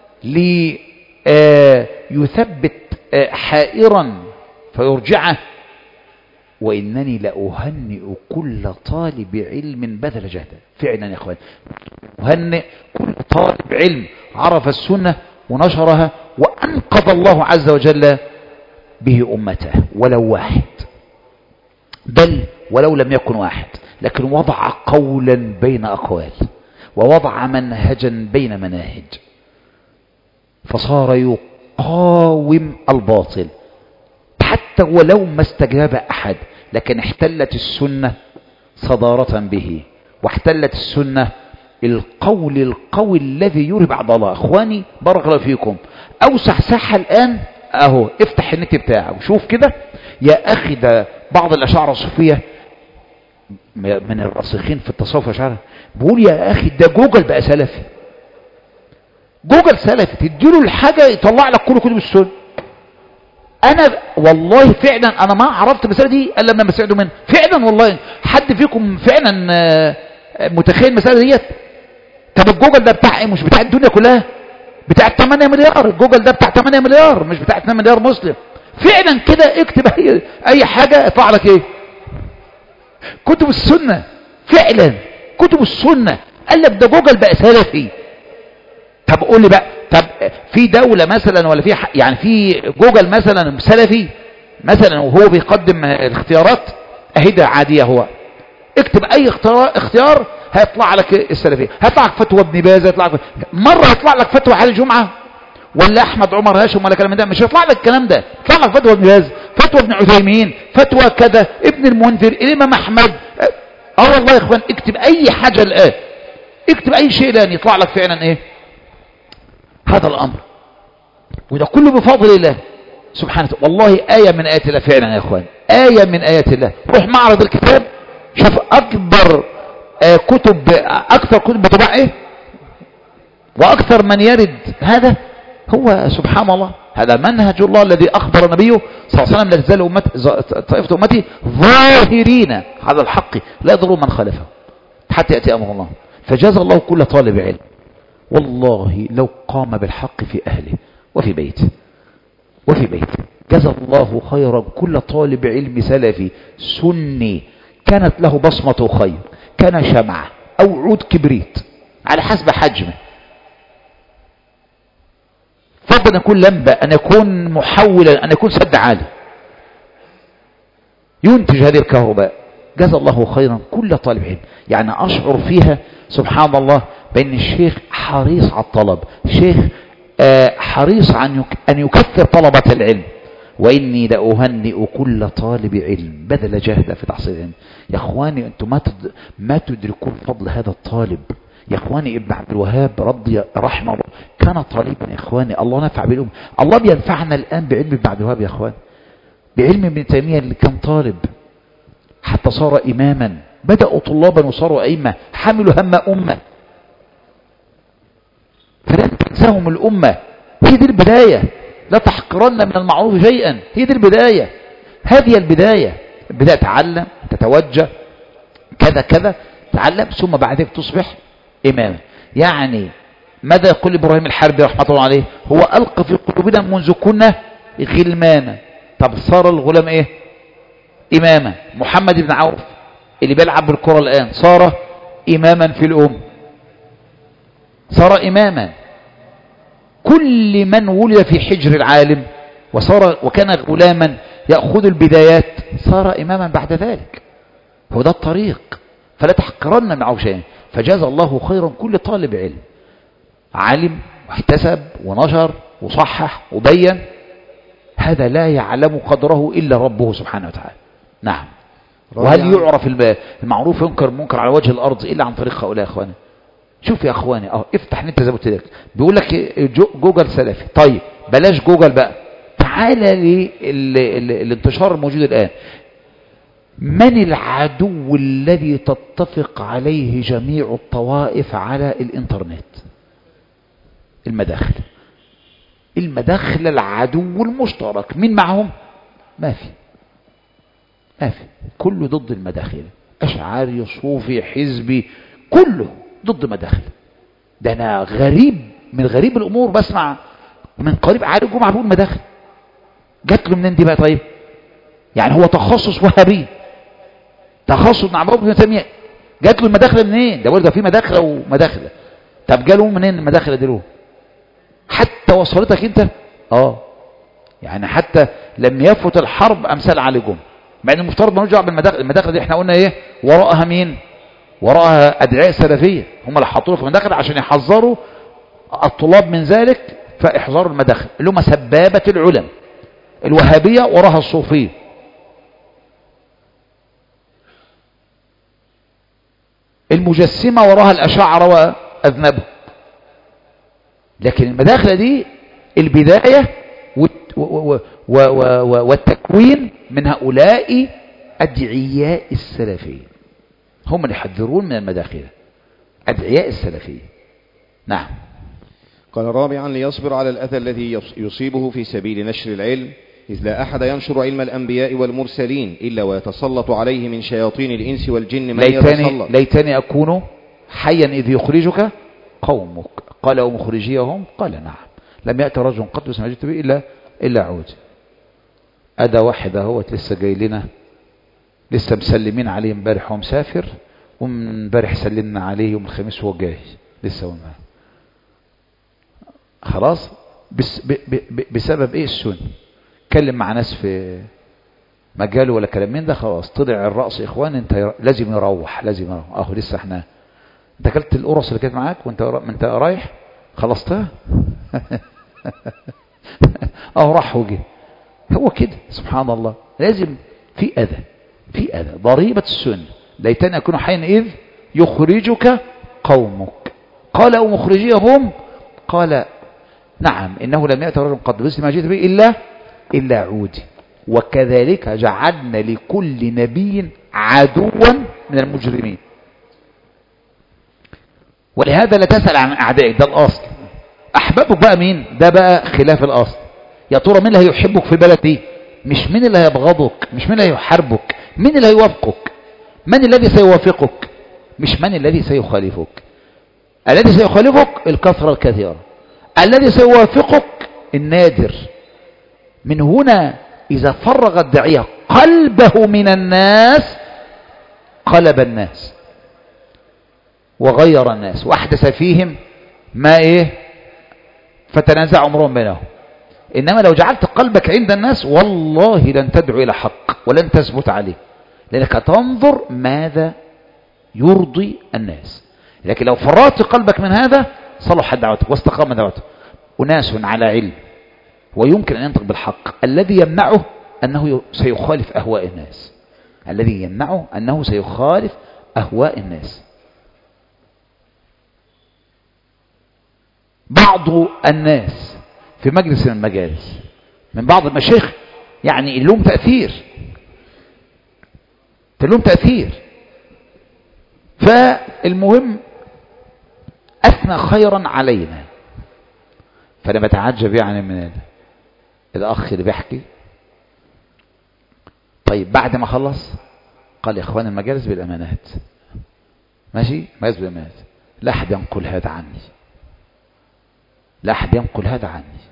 ليثبت حائرا فيرجعه وإنني لأهنئ كل طالب علم بذل جهده فعلا يا أخوان أهنئ كل طالب علم عرف السنة ونشرها وأنقذ الله عز وجل به أمته ولو واحد بل ولو لم يكن واحد لكن وضع قولا بين أقوال ووضع منهجا بين مناهج فصار قاوم الباطل حتى ولو ما استجاب أحد لكن احتلت السنة صدارة به واحتلت السنة القول القوي الذي يري بعد الله اخواني بارك الله فيكم اوسع ساحة الان اهو افتح النت بتاعه وشوف كده يا اخي ده بعض الاشاعره الصوفيه من الراسخين في التصوف الاشاعره بيقول يا اخي ده جوجل بقى سلفي جوجل سلفي تديله الحاجه يطلع لك كل كتب السنه انا والله فعلا انا ما عرفت المساله دي الا لما سمعته منه فعلا والله حد فيكم فعلا آه، متخيل المساله ديت طب الجوجل ده بتاع ايه مش بتاع الدنيا كلها بتاع 8 مليار الجوجل ده بتاع 8 مليار مش بتاع 2 مليار مسلم فعلا كده اكتب اي اي حاجه يطلع لك ايه كتب السنه فعلا كتب السنه قال لك ده جوجل بقى سلفي طب قول لي بقى طب في دولة مثلا ولا في ح- يعني في جوجل مثلا سلفي مثلا وهو بيقدم الاختيارات اهي ده عادية هو اكتب اي اختيار, اختيار هيطلع لك السلفية هيطلع لك فتوى ابن باز هيطلع لك مرة هيطلع لك فتوى علي الجمعة ولا احمد عمر هاشم ولا كلام من ده مش هيطلع لك الكلام ده يطلع لك فتوى ابن باز فتوى ابن عثيمين فتوى كذا ابن المنذر الامام احمد اه والله يا اخوان اكتب اي حاجة الان اكتب اي شيء الان يطلع لك فعلا ايه هذا الأمر وده كله بفضل الله سبحانه وتعالى والله آية من آيات الله فعلا يا أخوان آية من آيات الله روح معرض الكتاب شوف أكبر آه كتب أكثر كتب بطباع إيه وأكثر من يرد هذا هو سبحان الله هذا منهج الله الذي أخبر نبيه صلى الله عليه وسلم لا تزال أمت طائفة أمتي ظاهرين على الحق لا يضروا من خالفه حتى يأتي أمر الله فجاز الله كل طالب علم والله لو قام بالحق في أهله وفي بيته وفي بيته جزى الله خيرا كل طالب علم سلفي سني كانت له بصمة خير كان شمعة أو عود كبريت على حسب حجمه فضل أن يكون لمبة أن يكون محولا أن يكون سد عالي ينتج هذه الكهرباء جزى الله خيرا كل طالب علم يعني أشعر فيها سبحان الله بأن الشيخ حريص على الطلب شيخ آه حريص عن أن يكثر طلبة العلم وإني لأهنئ كل طالب علم بذل جهد في تحصيل العلم يا أخواني أنتم ما, تد... ما تدركون فضل هذا الطالب يا إخواني ابن عبد الوهاب رضي رحمه الله كان طالبا يا إخواني الله نفع بالأم الله بينفعنا الآن بعلم ابن عبد الوهاب يا إخواني بعلم ابن تيمية اللي كان طالب حتى صار إماما بدأوا طلابا وصاروا أئمة حملوا هم أمة فلا تنساهم الأمة هي دي البداية لا تحقرن من المعروف شيئا هي دي البداية هذه البداية البداية تعلم تتوجه كذا كذا تعلم ثم بعد ذلك تصبح إماما يعني ماذا يقول إبراهيم الحربي رحمة الله عليه هو ألقى في قلوبنا منذ كنا غلمانا طب صار الغلام إيه إماما محمد بن عوف اللي بيلعب بالكرة الآن صار إماما في الأم صار إماما كل من ولد في حجر العالم وصار وكان غلاما يأخذ البدايات صار إماما بعد ذلك هو ده الطريق فلا تحقرن معه شيئا فجاز الله خيرا كل طالب علم علم واحتسب ونشر وصحح وبين هذا لا يعلم قدره إلا ربه سبحانه وتعالى نعم وهل يعرف المعروف ينكر المنكر على وجه الأرض إلا عن طريق هؤلاء يا أخواني شوف يا أخواني اه افتح نت زي ما قلت لك بيقول لك جوجل سلفي طيب بلاش جوجل بقى تعالى للانتشار الموجود الآن من العدو الذي تتفق عليه جميع الطوائف على الانترنت المداخل المداخل العدو المشترك مين معهم ما في ما في كله ضد المداخل أشعاري صوفي حزبي كله ضد مداخل ده أنا غريب من غريب الأمور بسمع من قريب عارف الجمعة بيقول مداخل جات له منين دي بقى طيب يعني هو تخصص وهابي تخصص مع ابو بن تيميه جات له المداخله منين ده برضه في مداخله ومداخله طب جاله منين المداخله دي له حتى وصلتك انت اه يعني حتى لم يفت الحرب امثال علي جمعه مع ان المفترض ما نرجع بالمداخل المداخل دي احنا قلنا ايه وراءها مين وراءها ادعياء سلفيه هم اللي حطوا لك المداخل عشان يحذروا الطلاب من ذلك فاحذروا المداخل اللي هم سبابة العلم الوهابية وراها الصوفية المجسمة وراها الأشاعرة وأذنبهم لكن المداخلة دي البداية والت- و- و- و- و- والتكوين من هؤلاء أدعياء السلفية هم اللي يحذرون من المداخلة أدعياء السلفية نعم قال رابعا ليصبر على الأذى الذي يص- يصيبه في سبيل نشر العلم إذ لا أحد ينشر علم الأنبياء والمرسلين إلا ويتسلط عليه من شياطين الإنس والجن من ليتني, يتسلط ليتني أكون حيا إذ يخرجك قومك قال ومخرجيهم قال نعم لم يأتي رجل قد ما جئت به إلا, إلا عود أدا واحد اهوت لسه جاي لنا لسه مسلمين عليه امبارح وهو مسافر ومن امبارح سلمنا عليه يوم الخميس وهو جاي لسه هو معاه. خلاص بس ب ب ب بسبب ايه السنة اتكلم مع ناس في مجاله ولا كلام من ده خلاص طلع الرأس اخوان انت ير- لازم يروح لازم يروح اهو لسه احنا انت اكلت القرص اللي كانت معاك وانت را- انت رايح خلصتها اهو راح وجه هو كده سبحان الله لازم في اذى في اذى ضريبة السنة ليتني اكون حيا اذ يخرجك قومك قال او مخرجيهم قال نعم إنه لم يأتي رجل قد مثل ما جئت به إلا إلا عودي وكذلك جعلنا لكل نبي عدوا من المجرمين ولهذا لا تسأل عن أعدائك ده الأصل أحبابك بقى مين ده بقى خلاف الأصل يا ترى مين اللي هيحبك في البلد دي مش مين اللي هيبغضك مش مين اللي هيحاربك مين اللي هيوافقك من الذي سيوافقك مش من الذي سيخالفك الذي سيخالفك الكثرة الكثيرة الذي سيوافقك النادر من هنا إذا فرغ الداعية قلبه من الناس قلب الناس وغير الناس وأحدث فيهم ما إيه فتنازع أمرهم بينهم إنما لو جعلت قلبك عند الناس والله لن تدعو إلى حق ولن تثبت عليه لأنك تنظر ماذا يرضي الناس لكن لو فرغت قلبك من هذا صلحت دعوتك واستقام دعوتك أناس على علم ويمكن أن ينطق بالحق الذي يمنعه أنه سيخالف أهواء الناس الذي يمنعه أنه سيخالف أهواء الناس بعض الناس في مجلس من المجالس من بعض المشايخ يعني لهم تأثير لهم تأثير فالمهم أثنى خيرا علينا فأنا بتعجب يعني من الأخ اللي بيحكي طيب بعد ما خلص قال يا إخوان المجالس بالأمانات ماشي مجالس بالأمانات لا أحد ينقل هذا عني لا أحد ينقل هذا عني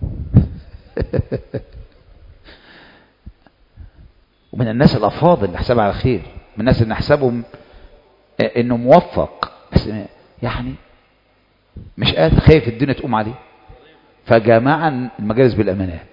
ومن الناس الأفاضل اللي نحسبها على خير من الناس اللي نحسبهم انه موفق بس يعني مش قادر خايف الدنيا تقوم عليه فجماعة المجالس بالأمانات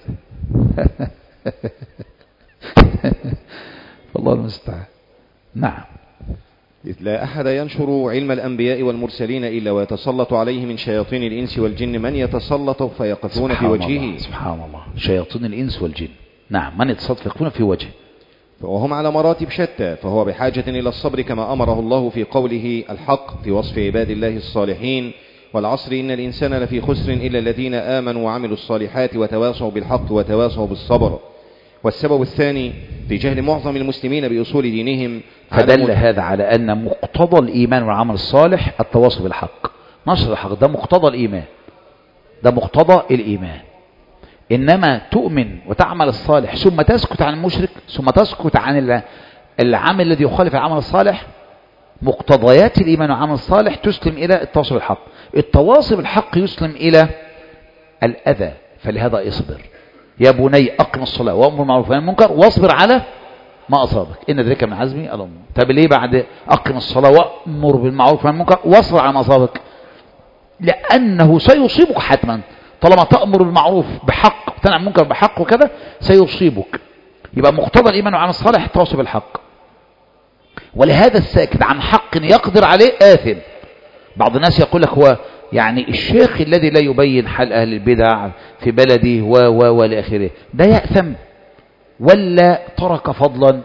والله المستعان نعم إذ لا أحد ينشر علم الأنبياء والمرسلين إلا ويتسلط عليه من شياطين الإنس والجن من يتسلط فيقفون في سبحان وجهه الله سبحان الله شياطين الإنس والجن نعم من يتسلط فيقفون في وجهه وهم على مراتب شتى فهو بحاجة إلى الصبر كما أمره الله في قوله الحق في وصف عباد الله الصالحين والعصر إن الإنسان لفي خسر إلا الذين آمنوا وعملوا الصالحات وتواصوا بالحق وتواصوا بالصبر والسبب الثاني في جهل معظم المسلمين بأصول دينهم فدل عدم- هذا على أن مقتضى الإيمان والعمل الصالح التواصي بالحق نشر الحق ده مقتضى الإيمان ده مقتضى الإيمان إنما تؤمن وتعمل الصالح ثم تسكت عن المشرك ثم تسكت عن ال- العمل الذي يخالف العمل الصالح مقتضيات الإيمان والعمل الصالح تسلم إلى التواصي بالحق التواصي بالحق يسلم إلى الأذى فلهذا اصبر يا بني أقم الصلاة وأمر بالمعروف والنهي عن المنكر واصبر على ما أصابك إن ذلك من عزم الأمور طب ليه بعد أقم الصلاة وأمر بالمعروف والنهي عن المنكر واصبر على ما أصابك لأنه سيصيبك حتما طالما تأمر بالمعروف بحق وتنهى عن المنكر بحق وكذا سيصيبك يبقى مقتضى الإيمان والعمل الصالح التواصي بالحق ولهذا الساكت عن حق يقدر عليه آثم بعض الناس يقول لك هو يعني الشيخ الذي لا يبين حال أهل البدع في بلده و و والى اخره ده يأثم ولا ترك فضلا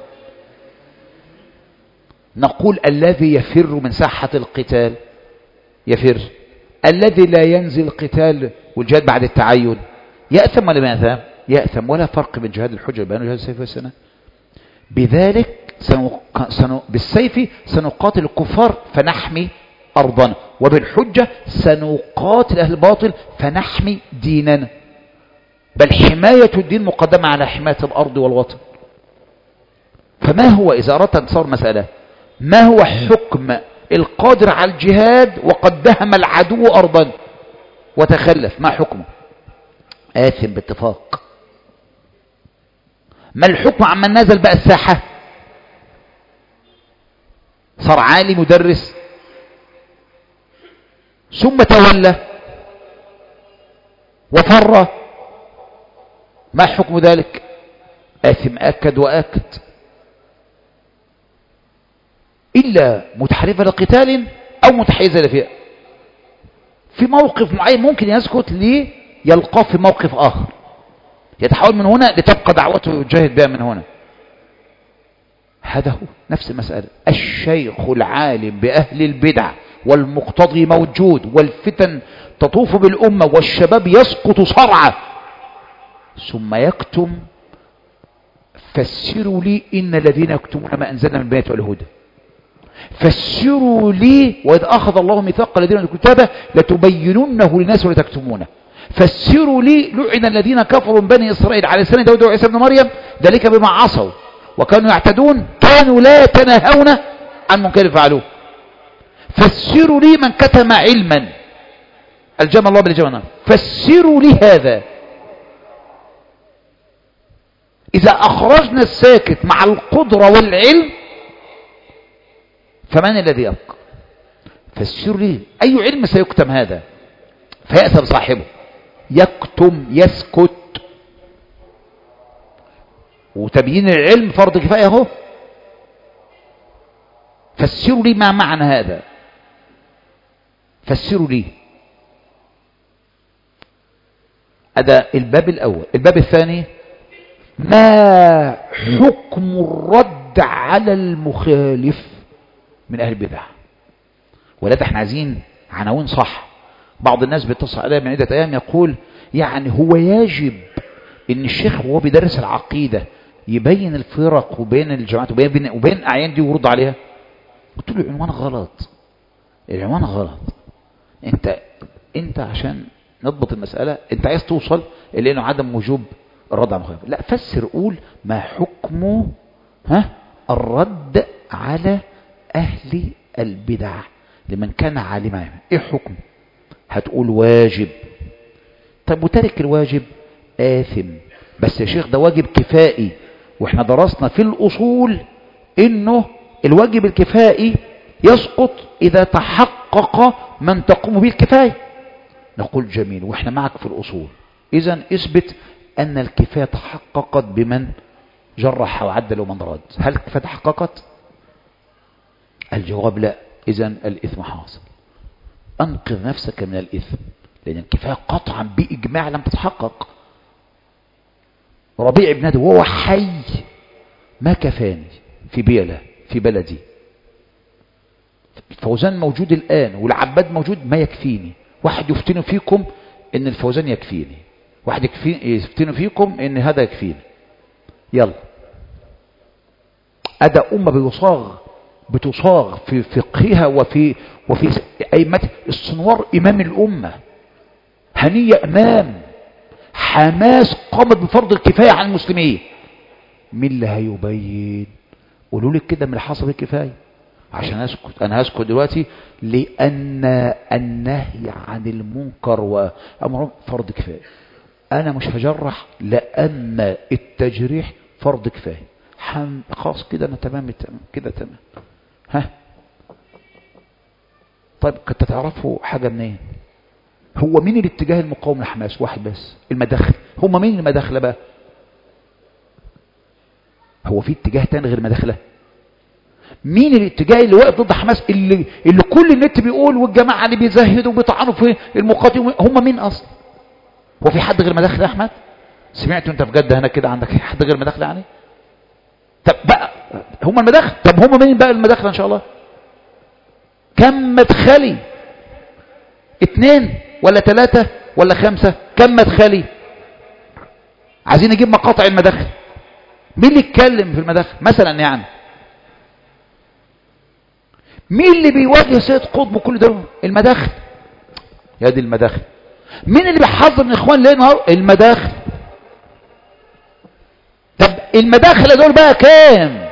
نقول الذي يفر من ساحة القتال يفر الذي لا ينزل القتال والجهاد بعد التعين يأثم ولا ما يأثم يأثم ولا فرق بين جهاد الحجة وبين جهاد السيف والسنة بذلك سنق... سن... بالسيف سنقاتل الكفار فنحمي أرضنا وبالحجة سنقاتل أهل الباطل فنحمي ديننا بل حماية الدين مقدمة على حماية الأرض والوطن فما هو إذا أردت أن تصور مسألة ما هو حكم القادر على الجهاد وقد دهم العدو أرضا وتخلف ما حكمه آثم باتفاق ما الحكم عمن نزل بقى الساحة صار عالي مدرس ثم تولى وفر ما حكم ذلك آثم أكد وأكد إلا متحرفة لقتال أو متحيزة لفئة في موقف معين ممكن يسكت ليه يلقاه في موقف آخر يتحول من هنا لتبقى دعوته يجاهد بها من هنا هذا هو نفس المسألة الشيخ العالم بأهل البدع والمقتضي موجود والفتن تطوف بالأمة والشباب يسقط صرعة ثم يكتم فسروا لي إن الذين يكتمون ما أنزلنا من بيت والهدى فسروا لي وإذ أخذ الله ميثاق الذين من الكتابة لتبيننه للناس ولا تكتمونه فسروا لي لعن الذين كفروا من بني إسرائيل على لسان داود وعيسى بن مريم ذلك بما عصوا وكانوا يعتدون كانوا لا يتناهون عن منكر فعلوه فسروا لي من كتم علما الجمع الله بالجمع فسروا لي هذا إذا أخرجنا الساكت مع القدرة والعلم فمن الذي يبقى فسروا لي أي علم سيكتم هذا فيأثر صاحبه يكتم يسكت وتبيين العلم فرض كفاية اهو فسروا لي ما معنى هذا فسروا لي هذا الباب الأول الباب الثاني ما حكم الرد على المخالف من أهل البدع ولا احنا عايزين عناوين صح بعض الناس بيتصل عليا من عدة أيام يقول يعني هو يجب ان الشيخ وهو بيدرس العقيدة يبين الفرق وبين الجماعات وبين وبين الاعيان دي ويرد عليها قلت له العنوان غلط العنوان غلط انت انت عشان نضبط المسألة انت عايز توصل الى انه عدم وجوب الرد على المخالف لا فسر قول ما حكمه ها الرد على اهل البدع لمن كان عالما ايه حكم هتقول واجب طب وترك الواجب آثم بس يا شيخ ده واجب كفائي واحنا درسنا في الأصول انه الواجب الكفائي يسقط إذا تحقق من تقوم به الكفاية نقول جميل واحنا معك في الأصول إذا اثبت أن الكفاية تحققت بمن جرح وعدل ومن رد هل الكفاية تحققت الجواب لا إذا الإثم حاصل أنقذ نفسك من الإثم لأن الكفاية قطعا بإجماع لم تتحقق ربيع بن هادي وهو حي ما كفاني في بيلة في بلدي الفوزان موجود الآن والعباد موجود ما يكفيني واحد يفتن فيكم ان الفوزان يكفيني واحد يفتن فيكم ان هذا يكفيني يلا أدى أمة بيصاغ بتصاغ في فقهها وفي وفي أئمة الصنوار إمام الأمة هنية إمام حماس قامت بفرض الكفاية على المسلمين مين اللي هيبين قولوا لي كده من حسب الكفاية عشان أسكت أنا هسكت دلوقتي لأن النهي عن المنكر وأمر فرض كفاية أنا مش هجرح لأن التجريح فرض كفاية حم... خلاص كده أنا تمام تمام كده تمام ها طيب كنت تعرفوا حاجة منين هو مين الاتجاه المقاوم لحماس واحد بس المداخل هم مين المداخلة بقى هو في اتجاه تاني غير مداخلة مين الاتجاه اللي واقف ضد حماس اللي, اللي كل النت بيقول والجماعة اللي بيزهدوا وبيطعنوا في المقاتلين هم مين اصلا هو في حد غير مداخل يا احمد سمعت انت في جدة هنا كده عندك حد غير مداخل يعني طب بقى هم المداخل طب هم مين بقى المداخل ان شاء الله كم مدخلي اتنين ولا ثلاثة ولا خمسة كم مدخلي عايزين نجيب مقاطع المداخل مين اللي يتكلم في المداخل مثلا يعني مين اللي بيواجه سيد قطب كل ده المداخل يا دي المداخل مين اللي بيحذر من الاخوان ليه نهار المداخل طب المداخل دول بقى كام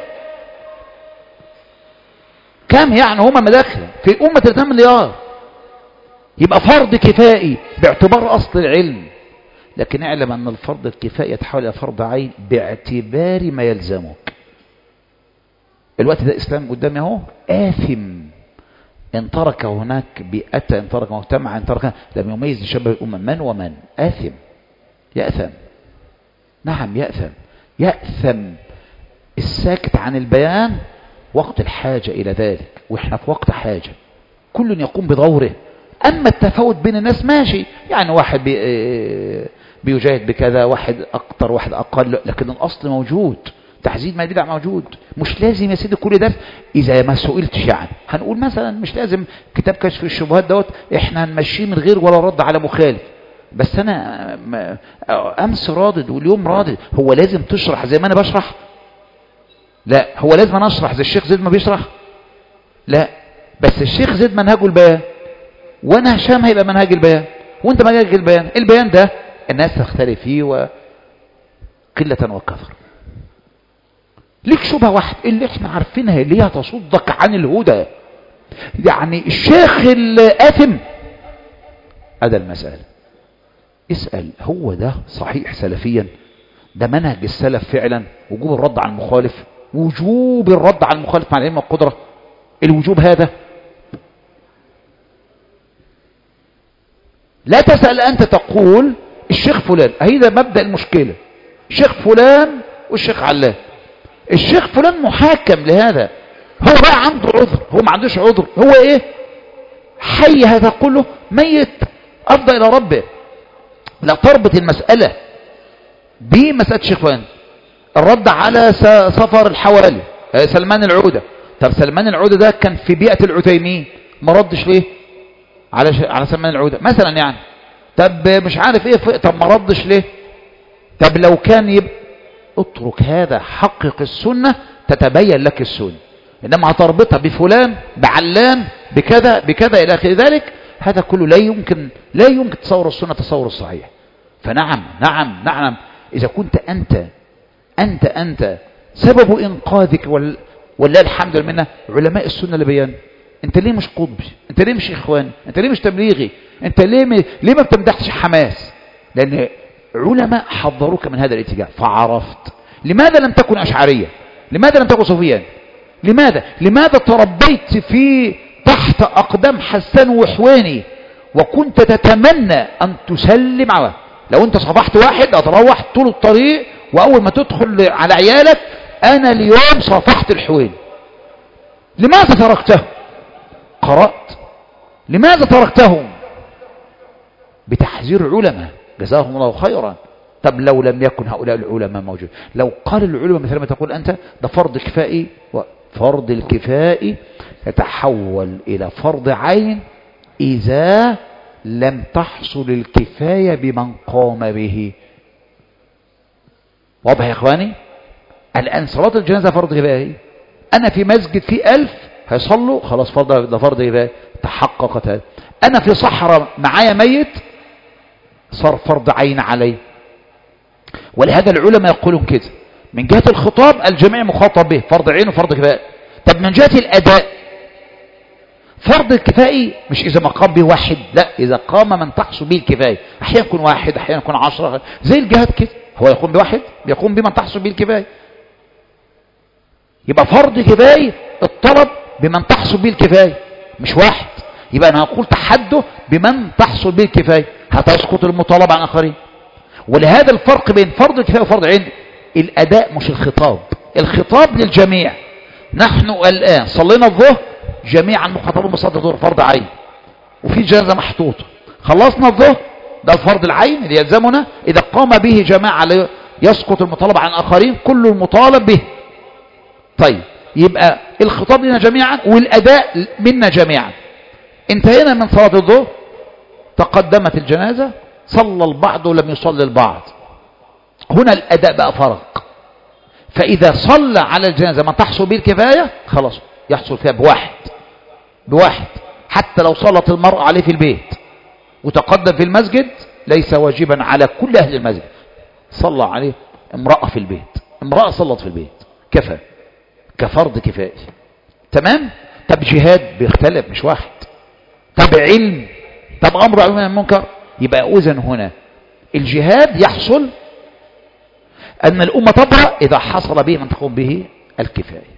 كام يعني هما مداخل في أمة 3 مليار يبقى فرض كفائي باعتبار أصل العلم لكن اعلم أن الفرض الكفائي يتحول إلى فرض عين باعتبار ما يلزمك الوقت ده إسلام قدامي اهو آثم إن ترك هناك بيئة إن ترك مجتمع إن ترك لم يميز شبه الأمة من ومن آثم يأثم نعم يأثم يأثم الساكت عن البيان وقت الحاجة إلى ذلك وإحنا في وقت حاجة كل يقوم بدوره أما التفاوت بين الناس ماشي يعني واحد بي بيجاهد بكذا واحد أكتر واحد أقل لكن الأصل موجود تحزيد ما البدع موجود مش لازم يا سيدي كل ده إذا ما سئلتش يعني هنقول مثلا مش لازم كتاب كشف الشبهات دوت إحنا هنمشيه من غير ولا رد على مخالف بس أنا أمس رادد واليوم رادد هو لازم تشرح زي ما أنا بشرح لا هو لازم أنا أشرح زي الشيخ زيد ما بيشرح لا بس الشيخ زيد منهجه البيان وانا هشام هيبقى منهج البيان وانت منهج البيان البيان ده الناس تختلف فيه وقلة وكثر ليك شبهة واحد اللي احنا عارفينها اللي هي تصدك عن الهدى يعني الشيخ الآثم هذا المسألة اسأل هو ده صحيح سلفيا ده منهج السلف فعلا وجوب الرد على المخالف وجوب الرد على المخالف مع العلم والقدرة الوجوب هذا لا تسأل أنت تقول الشيخ فلان هذا مبدأ المشكلة الشيخ فلان والشيخ علان الشيخ فلان محاكم لهذا هو بقى عنده عذر هو ما عندوش عذر هو ايه حي هذا كله ميت أفضى إلى ربه لا تربط المسألة بمسألة الشيخ فلان الرد على سفر الحوالي سلمان العودة طب سلمان العودة ده كان في بيئة العتيمين ما ردش ليه على ش... على سلمان العودة مثلا يعني طب مش عارف ايه ف... طب ما ردش ليه طب لو كان يبقى اترك هذا حقق السنة تتبين لك السنة انما هتربطها بفلان بعلان بكذا بكذا الى اخر ذلك هذا كله لا يمكن لا يمكن تصور السنة تصور الصحيح فنعم نعم نعم اذا كنت انت انت انت سبب انقاذك وال... والله الحمد لله منا علماء السنة اللي بيان انت ليه مش قطبي انت ليه مش اخوان انت ليه مش تبليغي انت ليه م... ليه ما بتمدحش حماس لان علماء حضروك من هذا الاتجاه فعرفت لماذا لم تكن اشعرية لماذا لم تكن صوفيا لماذا لماذا تربيت في تحت اقدام حسان وحواني وكنت تتمنى ان تسلم على لو انت صبحت واحد هتروح طول الطريق واول ما تدخل على عيالك انا اليوم صافحت الحوين لماذا تركته قرأت لماذا تركتهم بتحذير علماء جزاهم الله خيرا طب لو لم يكن هؤلاء العلماء موجود لو قال العلماء مثل ما تقول أنت ده فرض كفائي فرض الكفائي يتحول إلى فرض عين إذا لم تحصل الكفاية بمن قام به واضح يا إخواني الآن صلاة الجنازة فرض كفائي أنا في مسجد فيه ألف هيصلوا خلاص فرض ده فرض كفاية تحققت هذا أنا في صحراء معايا ميت صار فرض عين علي ولهذا العلماء يقولون كده من جهة الخطاب الجميع مخاطب به فرض عين وفرض كفاية طب من جهة الأداء فرض الكفائي مش إذا ما قام به واحد لا إذا قام من تحصل به الكفاية أحيانا يكون واحد أحيانا يكون عشرة زي الجهاد كده هو يقوم بواحد يقوم بمن تحصل به الكفاية يبقى فرض كفاية الطلب بمن تحصل به الكفاية مش واحد يبقى أنا هقول تحده بمن تحصل به الكفاية هتسقط المطالبة عن آخرين ولهذا الفرق بين فرض الكفاية وفرض عين الأداء مش الخطاب الخطاب للجميع نحن الآن صلينا الظهر جميعا مخاطبون بصلاة الظهر فرض عين وفي جنازة محطوطة خلصنا الظهر ده الفرض العين اللي يلزمنا إذا قام به جماعة لا يسقط المطالبة عن آخرين كل المطالب به طيب يبقى الخطاب لنا جميعا والأداء منا جميعا انتهينا من صلاة الظهر تقدمت الجنازة صلى البعض ولم يصلي البعض هنا الأداء بقى فرق فإذا صلى على الجنازة ما تحصل به الكفاية خلاص يحصل فيها بواحد بواحد حتى لو صلت المرأة عليه في البيت وتقدم في المسجد ليس واجبا على كل أهل المسجد صلى عليه امرأة في البيت امرأة صلت في البيت كفى كفرض كفائي تمام طب جهاد بيختلف مش واحد طب علم طب أمر معروف عن المنكر يبقى أذن هنا الجهاد يحصل أن الأمة تبرأ إذا حصل به من تقوم به الكفاية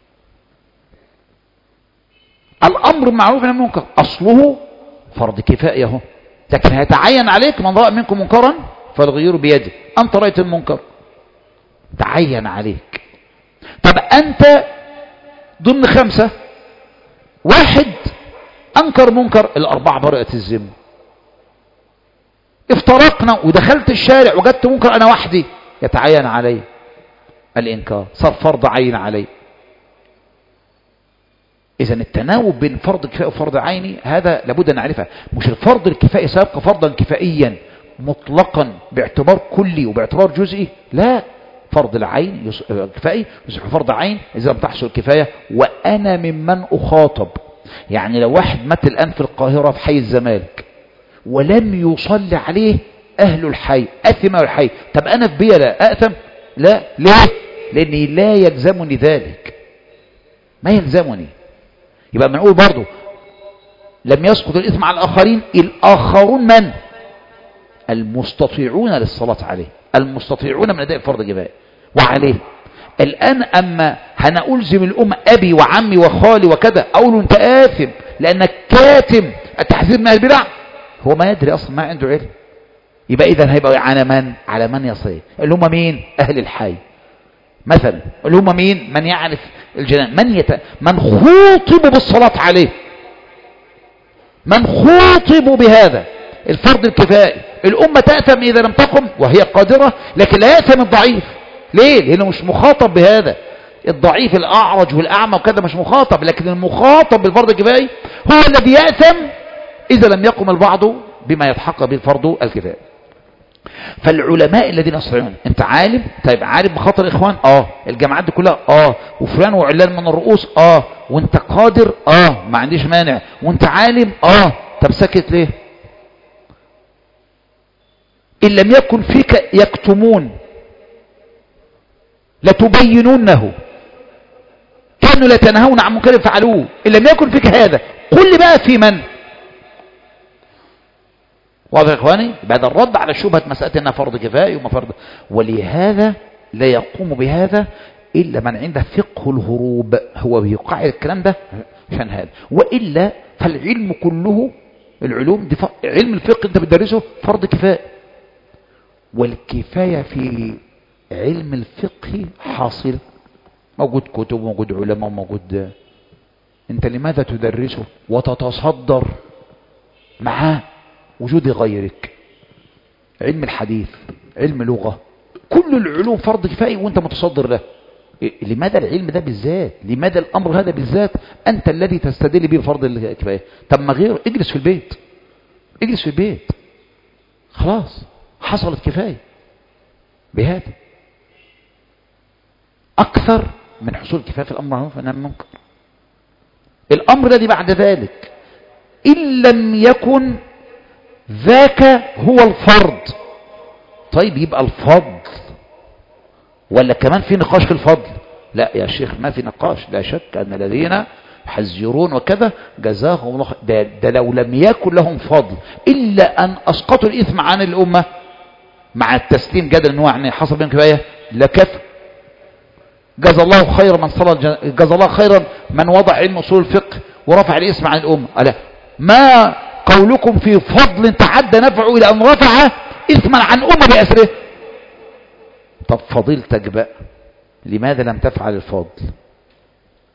الأمر معروف عن المنكر أصله فرض كفاية هو لكن هيتعين عليك من رأى منكم منكرا فالغير بيده أنت رأيت المنكر تعين عليك طب أنت ضمن خمسة واحد أنكر منكر الأربعة برئة الذمة افترقنا ودخلت الشارع وجدت منكر أنا وحدي يتعين علي الإنكار صار فرض عين علي إذا التناوب بين فرض كفائي وفرض عيني هذا لابد أن نعرفه مش الفرض الكفائي سيبقى فرضا كفائيا مطلقا باعتبار كلي وباعتبار جزئي لا فرض العين يص... كفائي يصبح فرض عين إذا لم تحصل كفاية وأنا ممن أخاطب يعني لو واحد مات الآن في القاهرة في حي الزمالك ولم يصلي عليه أهل الحي أثم الحي طب أنا في بيا لا أأثم لا ليه لأني لا يلزمني ذلك ما يلزمني يبقى بنقول برضو لم يسقط الإثم على الآخرين الآخرون من المستطيعون للصلاة عليه المستطيعون من أداء فرض كفاية وعليه الآن أما هنا ألزم الأمة أبي وعمي وخالي وكذا أقول أنت آثم لأنك كاتم التحذير من البدع هو ما يدري أصلا ما عنده علم يبقى إذا هيبقى على من على من يصير اللي هم مين أهل الحي مثلا اللي هم مين من يعرف الجنان من يت... من خوطب بالصلاة عليه من خوطب بهذا الفرض الكفائي الأمة تأثم إذا لم تقم وهي قادرة لكن لا يأثم الضعيف ليه لأنه مش مخاطب بهذا الضعيف الأعرج والأعمى وكذا مش مخاطب لكن المخاطب بالفرض الكفائي هو الذي يأثم إذا لم يقم البعض بما يتحقق به الفرض الكفائي فالعلماء الذين يصلحون انت عالم طيب عالم بخاطر الاخوان اه الجامعات دي كلها اه وفلان وعلان من الرؤوس اه وانت قادر اه ما عنديش مانع وانت عالم اه طب ساكت ليه ان لم يكن فيك يكتمون لتبينونه كانوا لا تنهون عن منكر فعلوه ان لم يكن فيك هذا قل بقى في من واضح يا اخواني بعد الرد على شبهه مساله انها فرض كفايه وما فرض ولهذا لا يقوم بهذا الا من عنده فقه الهروب هو بيقع الكلام ده عشان هذا والا فالعلم كله العلوم دي ف... علم الفقه انت بتدرسه فرض كفايه والكفايه في علم الفقه حاصل موجود كتب موجود علماء موجود انت لماذا تدرسه وتتصدر معاه وجود غيرك علم الحديث علم لغة كل العلوم فرض كفائي وانت متصدر له لماذا العلم ده بالذات لماذا الامر هذا بالذات انت الذي تستدل به فرض الكفاية طب ما غير اجلس في البيت اجلس في البيت خلاص حصلت كفاية بهذا اكثر من حصول كفاية في الامر معروف عن المنكر الامر الذي بعد ذلك ان لم يكن ذاك هو الفرض طيب يبقى الفضل ولا كمان في نقاش في الفضل لا يا شيخ ما في نقاش لا شك أن الذين يحذرون وكذا جزاهم الله ده, ده لو لم يكن لهم فضل إلا أن أسقطوا الإثم عن الأمة مع التسليم جدل أنه يعني حصل بهم كفاية لكفى جزا الله خيرا من صلى جزا الله خيرا من وضع علم أصول الفقه ورفع الإثم عن الأمة ألا ما قولكم في فضل تعدى نفعه إلى أن رفع إثما عن أمة بأسره طب فضيلتك بقى لماذا لم تفعل الفضل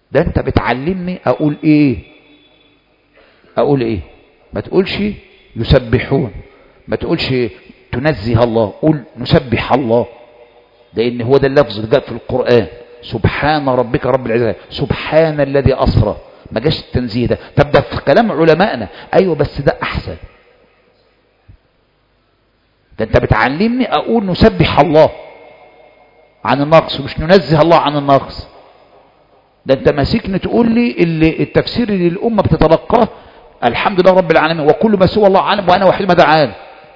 ده انت بتعلمني اقول ايه اقول ايه ما تقولش يسبحون ما تقولش تنزه الله قول نسبح الله لان هو ده اللفظ اللي جاء في القرآن سبحان ربك رب العزة سبحان الذي أسرى ما جاش التنزيه ده طب ده في كلام علمائنا ايوه بس ده احسن ده انت بتعلمني اقول نسبح الله عن النقص مش ننزه الله عن النقص ده انت ماسكني تقول لي اللي التفسير اللي الامه بتتلقاه الحمد لله رب العالمين وكل ما سوى الله عالم وانا وحيد ماذا عالم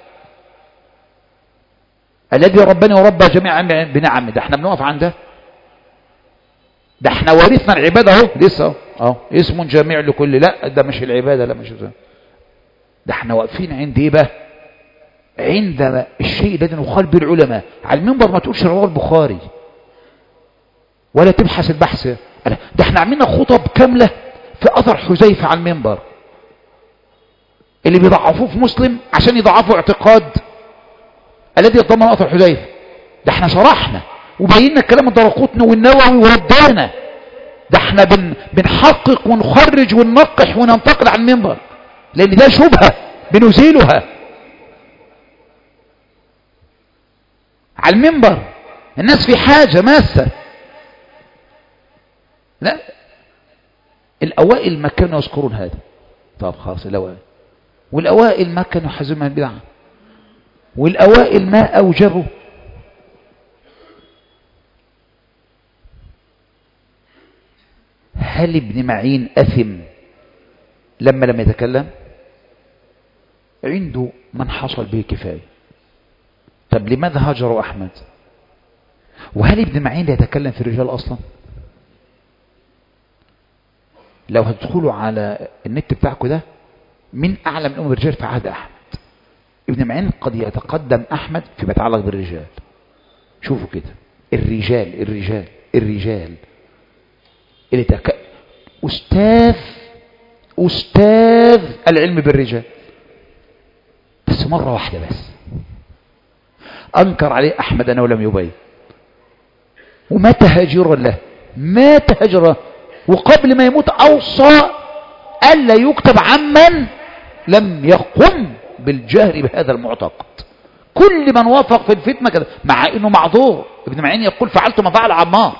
الذي ربني وربى جميع بنعمه ده احنا بنقف عن ده ده احنا ورثنا العباده اهو لسه اهو اهو اسم جميع لكل لا ده مش العباده لا مش ده ده احنا واقفين عند ايه بقى عند الشيء الذي نخالف به العلماء على المنبر ما تقولش رواه البخاري ولا تبحث البحث ده احنا عاملين خطب كامله في اثر حذيفه على المنبر اللي بيضعفوه في مسلم عشان يضعفوا اعتقاد الذي يتضمن اثر حذيفه ده احنا شرحنا وبينا كلام الدرقوتني والنووي وردانا ده احنا بن بنحقق ونخرج وننقح وننتقل على المنبر لان ده شبهه بنزيلها على المنبر الناس في حاجه ماسه لا الاوائل ما كانوا يذكرون هذا طب خلاص الاوائل والاوائل ما كانوا يحزمون البدعه والاوائل ما اوجبوا هل ابن معين أثم لما لم يتكلم عنده من حصل به كفاية طب لماذا هاجروا أحمد وهل ابن معين يتكلم في الرجال أصلا لو هتدخلوا على النت بتاعكم ده من أعلم الأمم الرجال في عهد أحمد ابن معين قد يتقدم أحمد فيما يتعلق بالرجال شوفوا كده الرجال الرجال الرجال اللي تك... أستاذ أستاذ العلم بالرجال بس مرة واحدة بس أنكر عليه أحمد أنه لم يبين ومات هاجرا له مات هاجرا وقبل ما يموت أوصى ألا يكتب عمن لم يقم بالجهر بهذا المعتقد كل من وافق في الفتنة كده مع أنه معذور ابن معين يقول فعلت ما فعل عمار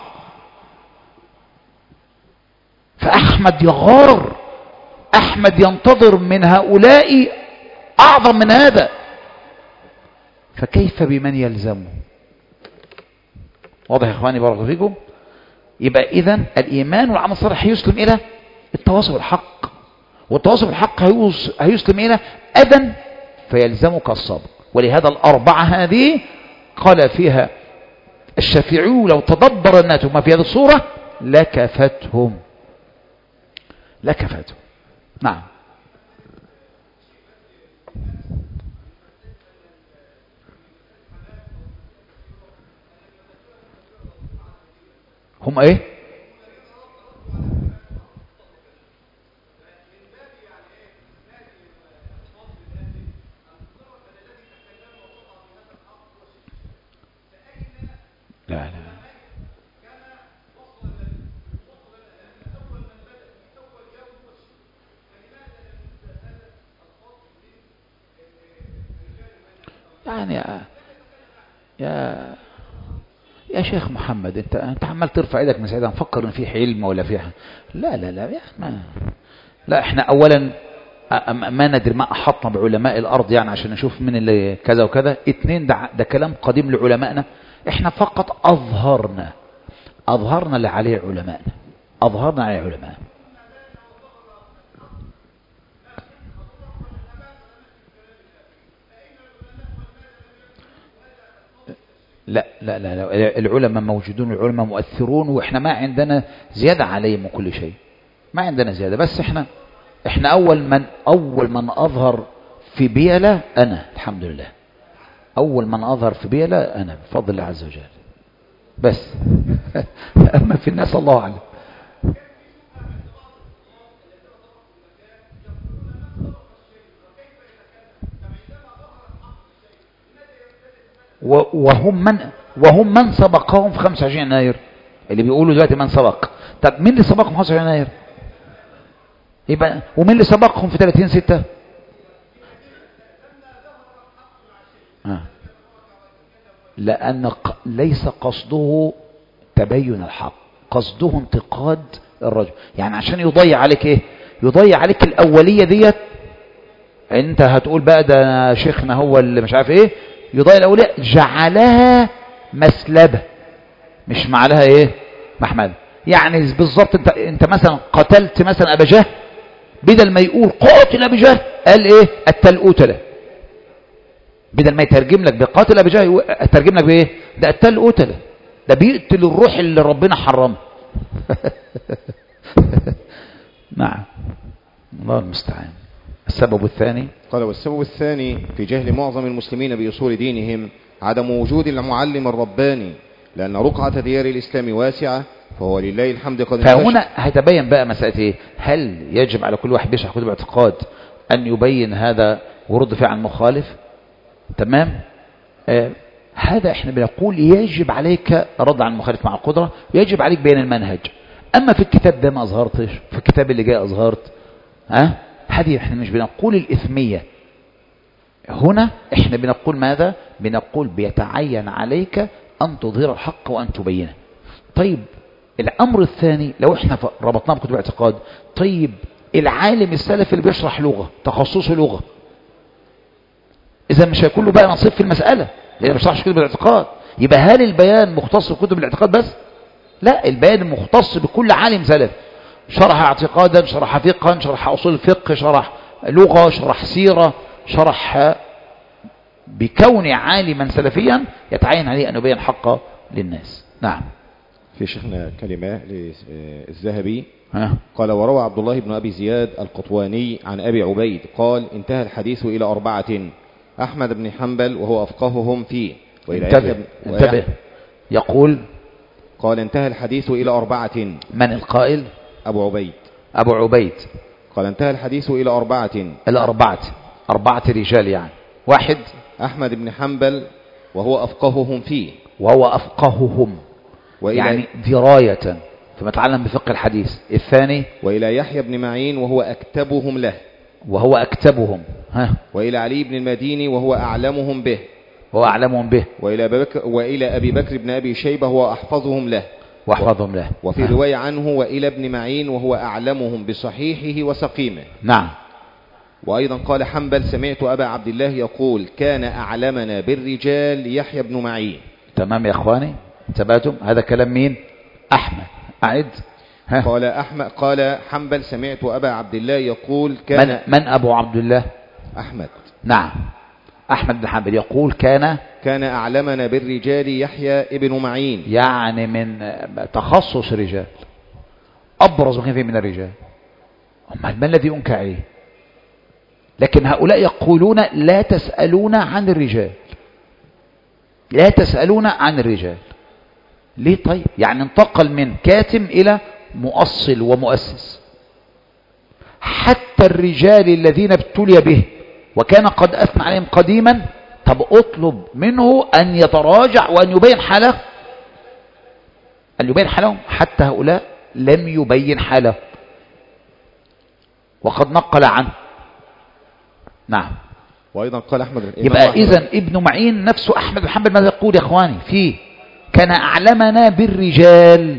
فأحمد يغار أحمد ينتظر من هؤلاء أعظم من هذا فكيف بمن يلزمه واضح يا إخواني بارك فيكم يبقى إذا الإيمان والعمل الصالح يسلم إلى التواصل بالحق والتواصل بالحق هيسلم إلى أذى فيلزمك الصبر ولهذا الأربعة هذه قال فيها الشافعي لو تدبر الناس ما في هذه الصورة لكفتهم لكفته نعم هم ايه لا لا يعني يا يا يا شيخ محمد انت انت عمال ترفع ايدك من سعيدها نفكر ان في حلم ولا في لا لا لا يا ما لا احنا اولا ما ندري ما احطنا بعلماء الارض يعني عشان نشوف من اللي كذا وكذا اتنين ده, ده كلام قديم لعلمائنا احنا فقط اظهرنا اظهرنا اللي عليه علمائنا اظهرنا عليه علمائنا لا لا لا, لا. العلماء موجودون العلماء مؤثرون واحنا ما عندنا زيادة عليهم من كل شيء ما عندنا زيادة بس احنا احنا اول من اول من اظهر في بيلة انا الحمد لله اول من اظهر في بيلة انا بفضل الله عز وجل بس اما في الناس الله اعلم وهم من وهم من سبقهم في 25 يناير اللي بيقولوا دلوقتي من سبق طب مين اللي سبقهم 15 يناير يبقى ومين اللي سبقهم في 30 6 آه. لأن ق- ليس قصده تبين الحق قصده انتقاد الرجل يعني عشان يضيع عليك ايه يضيع عليك الأولية ديت انت هتقول بقى ده شيخنا هو اللي مش عارف ايه يضيع الأولية جعلها مسلبة مش معلها ايه محمد يعني بالظبط انت انت مثلا قتلت مثلا ابا جهل بدل ما يقول قاتل ابي جهل قال ايه التل قتله بدل ما يترجم لك بقاتل ابي جهل يقول- يترجم لك بايه ده التل قتله ده بيقتل الروح اللي ربنا حرمها نعم الله المستعان السبب الثاني قال والسبب الثاني في جهل معظم المسلمين بأصول دينهم عدم وجود المعلم الرباني لأن رقعة ديار الإسلام واسعة فهو لله الحمد قد انتشر فهنا هيتبين بقى مسألة ايه هل يجب على كل واحد بيشرح كتب اعتقاد ان يبين هذا ورد فعل مخالف تمام آه هذا احنا بنقول يجب عليك الرد عن المخالف مع القدرة يجب عليك بيان المنهج اما في الكتاب ده ما اظهرتش في الكتاب اللي جاي اظهرت ها أه؟ هذه احنا مش بنقول الاثمية هنا احنا بنقول ماذا بنقول بيتعين عليك ان تظهر الحق وان تبينه طيب الامر الثاني لو احنا ف- ربطناه بكتب اعتقاد طيب العالم السلفي اللي بيشرح لغة تخصصه لغة اذا مش هيكون له بقى نصيب في المسألة لان ما بيشرحش كتب الاعتقاد يبقى هل البيان مختص بكتب الاعتقاد بس لا البيان مختص بكل عالم سلفي شرح اعتقادا شرح فقها شرح اصول الفقه شرح لغة شرح سيرة شرح بكون عالما سلفيا يتعين عليه ان يبين حقه للناس نعم في شيخنا كلمة للذهبي ها قال وروى عبد الله بن أبي زياد القطواني عن أبي عبيد قال انتهى الحديث إلى أربعة أحمد بن حنبل وهو أفقههم فيه وإلى يحيى انتبه بن- انتبه ويحيى- يقول قال انتهى الحديث إلى أربعة من القائل أبو عبيد أبو عبيد قال انتهى الحديث إلى أربعة الأربعة أربعة رجال يعني واحد أحمد بن حنبل وهو أفقههم فيه وهو أفقههم وإلى, يعني دراية فيما تعلم بفقه الحديث الثاني وإلى يحيى بن معين وهو أكتبهم له وهو أكتبهم ها وإلى علي بن المديني وهو أعلمهم به وهو أعلمهم به وإلى, أبي بكر وإلى أبي بكر بن أبي شيبة وهو أحفظهم له واحفظهم له وفي ها. رواية عنه وإلى ابن معين وهو أعلمهم بصحيحه وسقيمه نعم وأيضا قال حنبل سمعت أبا عبد الله يقول كان أعلمنا بالرجال يحيى بن معين تمام يا إخواني انتبهتم هذا كلام مين أحمد أعد ها قال أحمد قال حنبل سمعت أبا عبد الله يقول كان من, من أبو عبد الله أحمد نعم أحمد بن حنبل يقول كان كان أعلمنا بالرجال يحيى ابن معين يعني من تخصص رجال أبرز ما كان فيه من الرجال أما ما الذي أنكى عليه لكن هؤلاء يقولون لا تسألون عن الرجال لا تسألون عن الرجال ليه طيب يعني انتقل من كاتم إلى مؤصل ومؤسس حتى الرجال الذين ابتلي به وكان قد أثنى عليهم قديما طب اطلب منه أن يتراجع وأن يبين حاله أن يبين حالهم حتى هؤلاء لم يبين حاله وقد نقل عنه نعم وأيضا قال أحمد الإمام يبقى أحمد إذا ابن معين نفسه أحمد بن حنبل ماذا يقول يا إخواني فيه كان أعلمنا بالرجال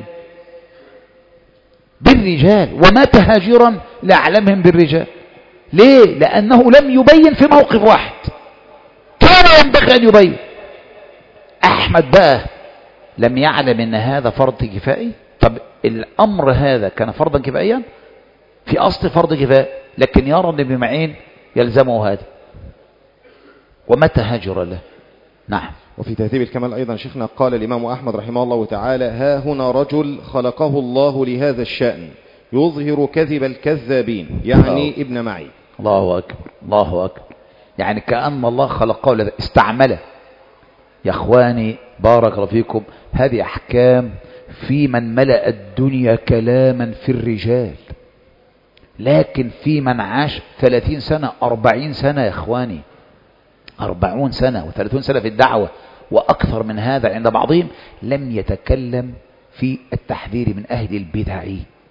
بالرجال ومات هاجرا لأعلمهم بالرجال ليه لأنه لم يبين في موقف واحد كان ينبغي أن يبين أحمد بقى لم يعلم أن هذا فرض كفائي طب الأمر هذا كان فرضا كفائيا في أصل فرض كفاية لكن يرى أن ابن معين يلزمه هذا ومتى هاجر له نعم وفي تهذيب الكمال أيضا شيخنا قال الإمام أحمد رحمه الله تعالى ها هنا رجل خلقه الله لهذا الشأن يظهر كذب الكذابين يعني الله. ابن معي الله أكبر الله أكبر يعني كأن الله خلقه لذا استعمله يا أخواني بارك الله فيكم هذه أحكام في من ملأ الدنيا كلاما في الرجال لكن في من عاش ثلاثين سنة أربعين سنة يا أخواني أربعون سنة وثلاثون سنة في الدعوة وأكثر من هذا عند بعضهم لم يتكلم في التحذير من أهل البدع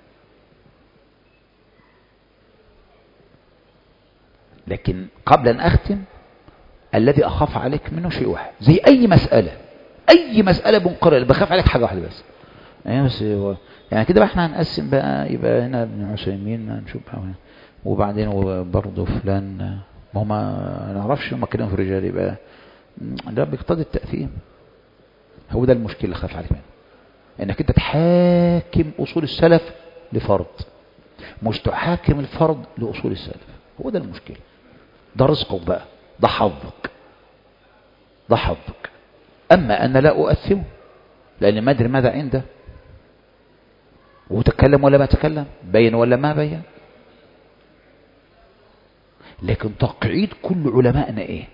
لكن قبل أن أختم الذي أخاف عليك منه شيء واحد زي أي مسألة أي مسألة بنقرأ اللي بخاف عليك حاجة واحدة بس يعني بس هو يعني كده بقى احنا هنقسم بقى يبقى هنا ابن عثيمين نشوف بقى هنا. وبعدين برضه فلان ما هو ما نعرفش هم كلهم في الرجال يبقى ده بيقتضي التأثيم هو ده المشكلة اللي خاف عليك منه انك انت تحاكم اصول السلف لفرض مش تحاكم الفرض لاصول السلف هو ده المشكلة ده رزقك بقى ده حظك ده حظك اما انا لا اؤثمه لان ما ادري ماذا عنده وتكلم ولا ما تكلم بين ولا ما بين لكن تقعيد كل علمائنا ايه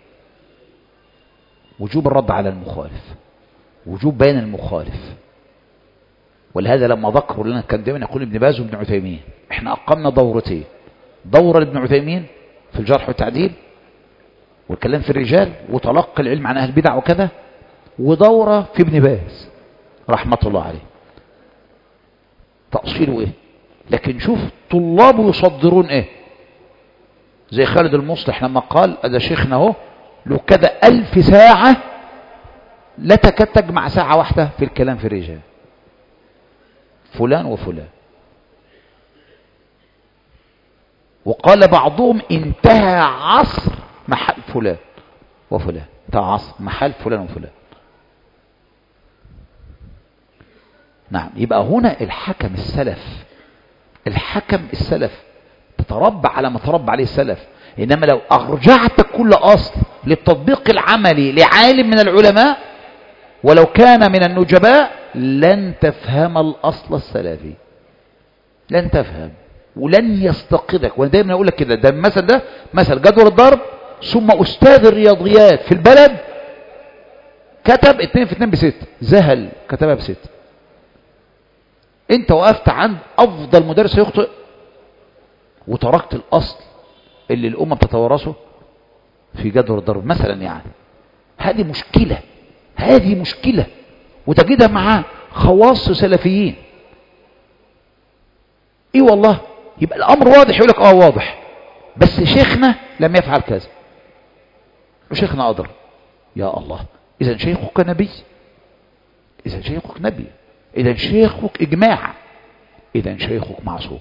وجوب الرد على المخالف وجوب بيان المخالف ولهذا لما ذكروا لنا كان دايما يقول ابن باز وابن عثيمين احنا اقمنا دورتين دورة لابن عثيمين في الجرح والتعديل والكلام في الرجال وتلقي العلم عن اهل البدع وكذا ودورة في ابن باز رحمة الله عليه تأصيله ايه لكن شوف طلابه يصدرون ايه زي خالد المصلح لما قال هذا شيخنا اهو له كذا ألف ساعة لا تكاد تجمع ساعة واحدة في الكلام في الرجال فلان وفلان وقال بعضهم انتهى عصر محل فلان وفلان انتهى عصر محل فلان وفلان نعم يبقى هنا الحكم السلف الحكم السلف تتربى على ما تربى عليه السلف إنما لو أرجعت كل أصل للتطبيق العملي لعالم من العلماء ولو كان من النجباء لن تفهم الأصل السلفي لن تفهم ولن يستقدك وانا دايما اقول لك كده ده المثل ده مثل جدول الضرب ثم استاذ الرياضيات في البلد كتب اتنين في اتنين بست زهل كتبها بست انت وقفت عند افضل مدرس يخطئ وتركت الاصل اللي الامه بتتوارثه في جدول الضرب مثلا يعني هذه مشكله هذه مشكله وتجدها مع خواص سلفيين ايه والله يبقى الامر واضح يقول لك اه واضح بس شيخنا لم يفعل كذا وشيخنا أضر يا الله إذا شيخك نبي إذا شيخك نبي إذا شيخك إجماع إذا شيخك معصوم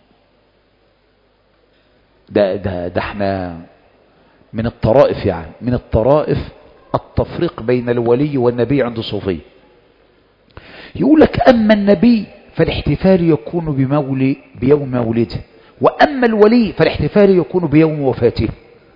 ده ده ده احنا من الطرائف يعني من الطرائف التفريق بين الولي والنبي عند الصوفية يقول لك أما النبي فالاحتفال يكون بمولي بيوم مولده وأما الولي فالاحتفال يكون بيوم وفاته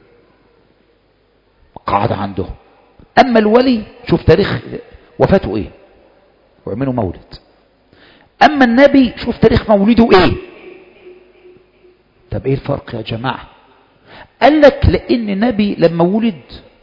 قاعدة عنده أما الولي شوف تاريخ وفاته إيه وعمله مولد أما النبي شوف تاريخ مولده إيه طب إيه الفرق يا جماعة قال لك لأن النبي لما ولد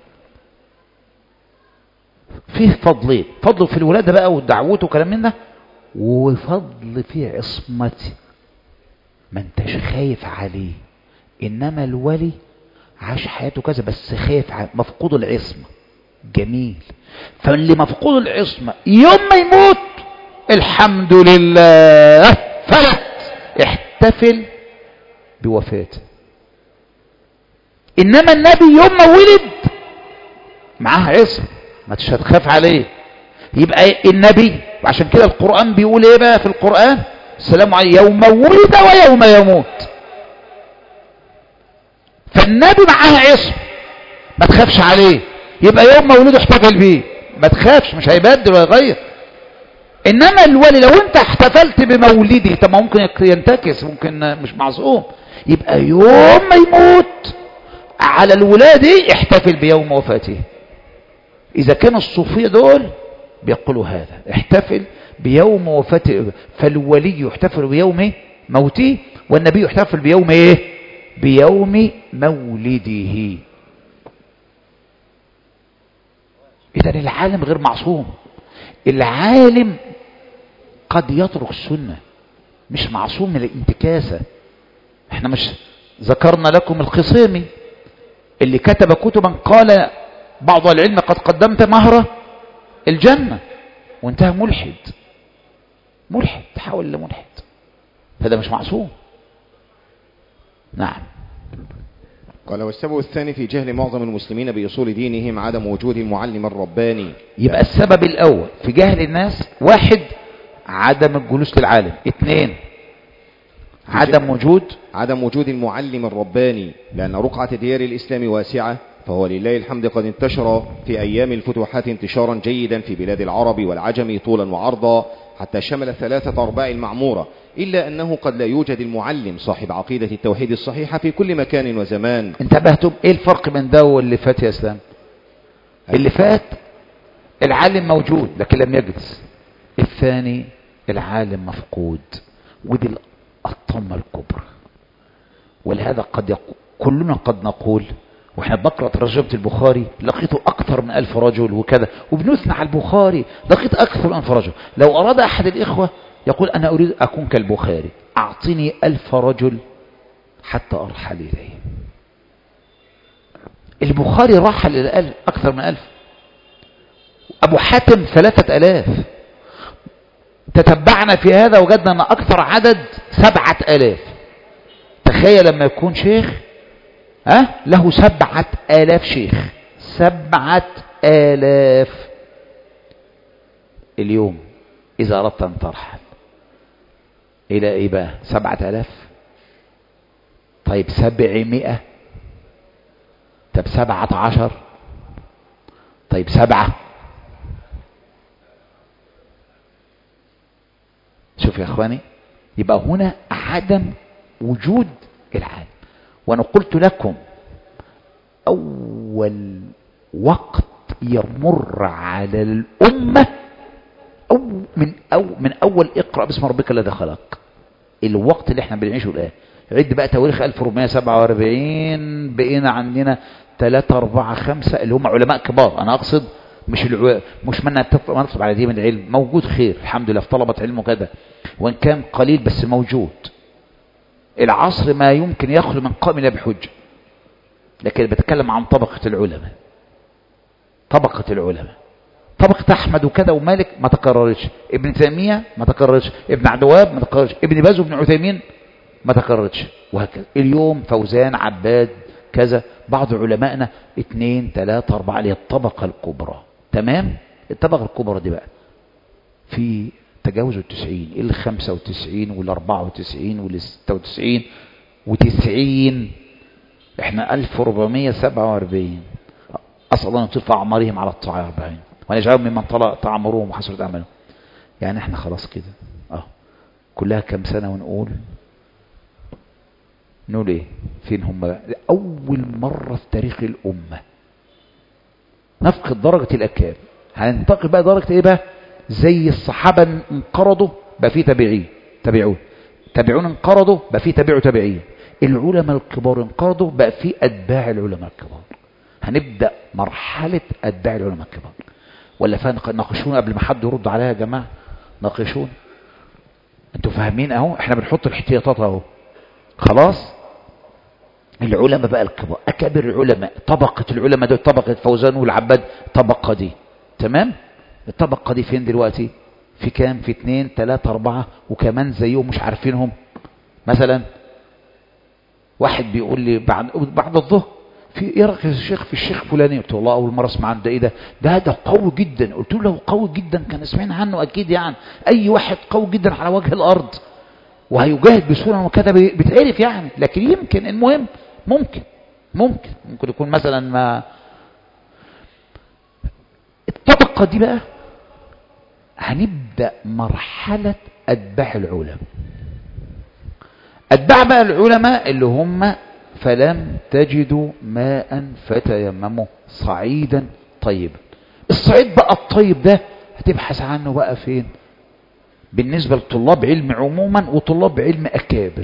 فيه فضلين فضل في الولادة بقى ودعوته وكلام من ده وفضل في عصمته ما انتش خايف عليه انما الولي عاش حياته كذا بس خايف على مفقود العصمة جميل فاللي مفقود العصمة يوم ما يموت الحمد لله فلت احتفل بوفاته انما النبي يوم ما ولد معاه عصمة ما تخاف عليه يبقى النبي وعشان كده القرآن بيقول ايه بقى في القرآن السلام عليه يوم ولد ويوم يموت فالنبي معاه عصم ما تخافش عليه يبقى يوم مولده احتفل بيه ما تخافش مش هيبدل ويغير انما الولي لو انت احتفلت بمولده طب ممكن ينتكس ممكن مش معصوم يبقى يوم ما يموت على الولادة احتفل بيوم وفاته اذا كان الصوفية دول بيقولوا هذا احتفل بيوم وفاته فالولي يحتفل بيوم موته والنبي يحتفل بيوم ايه بيوم مولده اذا العالم غير معصوم العالم قد يترك السنة مش معصوم من الانتكاسة احنا مش ذكرنا لكم الخصيمي اللي كتب كتبا قال بعض العلم قد قدمت مهرة الجنة وانتهى ملحد ملحد تحول لملحد فده مش معصوم نعم قال والسبب الثاني في جهل معظم المسلمين بأصول دينهم عدم وجود المعلم الرباني يبقى السبب الأول في جهل الناس واحد عدم الجلوس للعالم اثنين عدم وجود عدم وجود المعلم الرباني لأن رقعة ديار الإسلام واسعة فهو لله الحمد قد انتشر في أيام الفتوحات انتشارا جيدا في بلاد العرب والعجم طولا وعرضا حتى شمل ثلاثة أرباع المعمورة إلا أنه قد لا يوجد المعلم صاحب عقيدة التوحيد الصحيحة في كل مكان وزمان انتبهتم ايه الفرق بين ده واللي فات يا اسلام اللي فات العالم موجود لكن لم يجلس الثاني العالم مفقود ودي الطمة الكبرى ولهذا قد يقول كلنا قد نقول واحنا بنقرا ترجمه البخاري لقيته اكثر من ألف رجل وكذا وبنثنى على البخاري لقيت اكثر من ألف رجل لو اراد احد الاخوه يقول انا اريد اكون كالبخاري اعطني ألف رجل حتى ارحل اليه البخاري رحل الى ألف اكثر من ألف ابو حاتم ثلاثة الاف تتبعنا في هذا وجدنا ان اكثر عدد سبعة الاف تخيل لما يكون شيخ ها له سبعة آلاف شيخ سبعة آلاف اليوم إذا أردت أن ترحل إلى إيه بقى سبعة آلاف طيب سبعمائة طب سبعة عشر طيب سبعة شوف يا اخواني يبقى هنا عدم وجود العالم وانا قلت لكم اول وقت يمر على الامه أو من أو من اول اقرا باسم ربك الذي خلق الوقت اللي احنا بنعيشه الان عد بقى تواريخ 1447 بقينا عندنا 3 4 5 اللي هم علماء كبار انا اقصد مش العو... مش من نطلب ما نطلب على دي من العلم موجود خير الحمد لله في طلبة علم وكذا وان كان قليل بس موجود العصر ما يمكن يخلو من قائم الا بحجه لكن بتكلم عن طبقة العلماء طبقة العلماء طبقة أحمد وكذا ومالك ما تكررتش ابن تيمية ما تكررتش ابن عدواب ما تكررتش ابن باز وابن عثيمين ما تكررتش وهكذا اليوم فوزان عباد كذا بعض علمائنا اثنين ثلاثة أربعة اللي هي الطبقة الكبرى تمام الطبقة الكبرى دي بقى في تجاوزوا التسعين الخمسة وتسعين والأربعة وتسعين والستة وتسعين وتسعين احنا ألف وربعمية سبعة واربعين أسأل الله أن يطيل في أعمارهم على الطاعة أربعين وأن يجعلهم ممن طلع تعمرهم وحسرة أعمالهم يعني احنا خلاص كده اه كلها كم سنة ونقول نقول ايه فين هم بقى أول مرة في تاريخ الأمة نفقد درجة الأكاب هننتقل بقى درجة ايه بقى زي الصحابة انقرضوا بقى في تابعين تابعون تابعون انقرضوا بقى في تابعوا تابعين العلماء الكبار انقرضوا بقى في أتباع العلماء الكبار هنبدأ مرحلة أتباع العلماء الكبار ولا فناقشون قبل ما حد يرد عليها يا جماعة ناقشون انتوا فاهمين اهو احنا بنحط الاحتياطات اهو خلاص العلماء بقى الكبار أكابر العلماء طبقة العلماء دول طبقة فوزان والعباد طبقة دي تمام الطبقة دي فين دلوقتي في كام في اتنين تلاتة اربعة وكمان زيهم مش عارفينهم مثلا واحد بيقول لي بعد بعد الظهر في ايه رايك يا شيخ في الشيخ فلاني قلت له والله اول مره اسمع عن ده ايه ده ده ده قوي جدا قلت له لو قوي جدا كان سمعنا عنه اكيد يعني اي واحد قوي جدا على وجه الارض وهيجاهد بسهوله وكذا بيتعرف يعني لكن يمكن المهم ممكن ممكن ممكن يكون مثلا ما الطبقه دي بقى هنبدا مرحله اتباع العلماء اتباع بقى العلماء اللي هم فلم تجدوا ماء فتيمموا صعيدا طيبا الصعيد بقى الطيب ده هتبحث عنه بقى فين بالنسبة لطلاب علم عموما وطلاب علم أكابر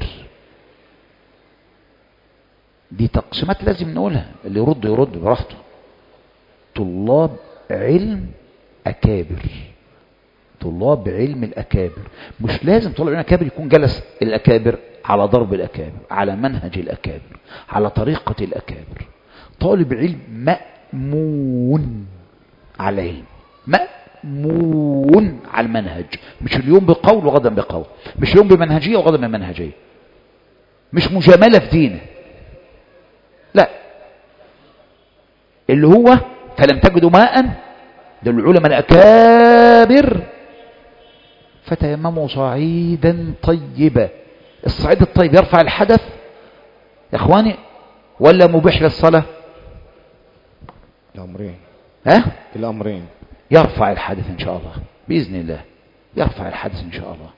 دي تقسيمات لازم نقولها اللي يرد يرد براحته طلاب علم أكابر طلاب علم الأكابر مش لازم طلاب علم الأكابر يكون جلس الأكابر على ضرب الأكابر على منهج الأكابر على طريقة الأكابر طالب علم مأمون على علم مأمون على المنهج مش اليوم بقول وغدا بقول مش اليوم بمنهجية وغدا بمنهجية مش مجاملة في دينه لا اللي هو فلم تجدوا ماء ده العلماء الأكابر فتيمموا صعيدا طيبا الصعيد الطيب يرفع الحدث يا اخواني ولا مبيح للصلاة الأمرين ها الأمرين يرفع الحدث ان شاء الله بإذن الله يرفع الحدث ان شاء الله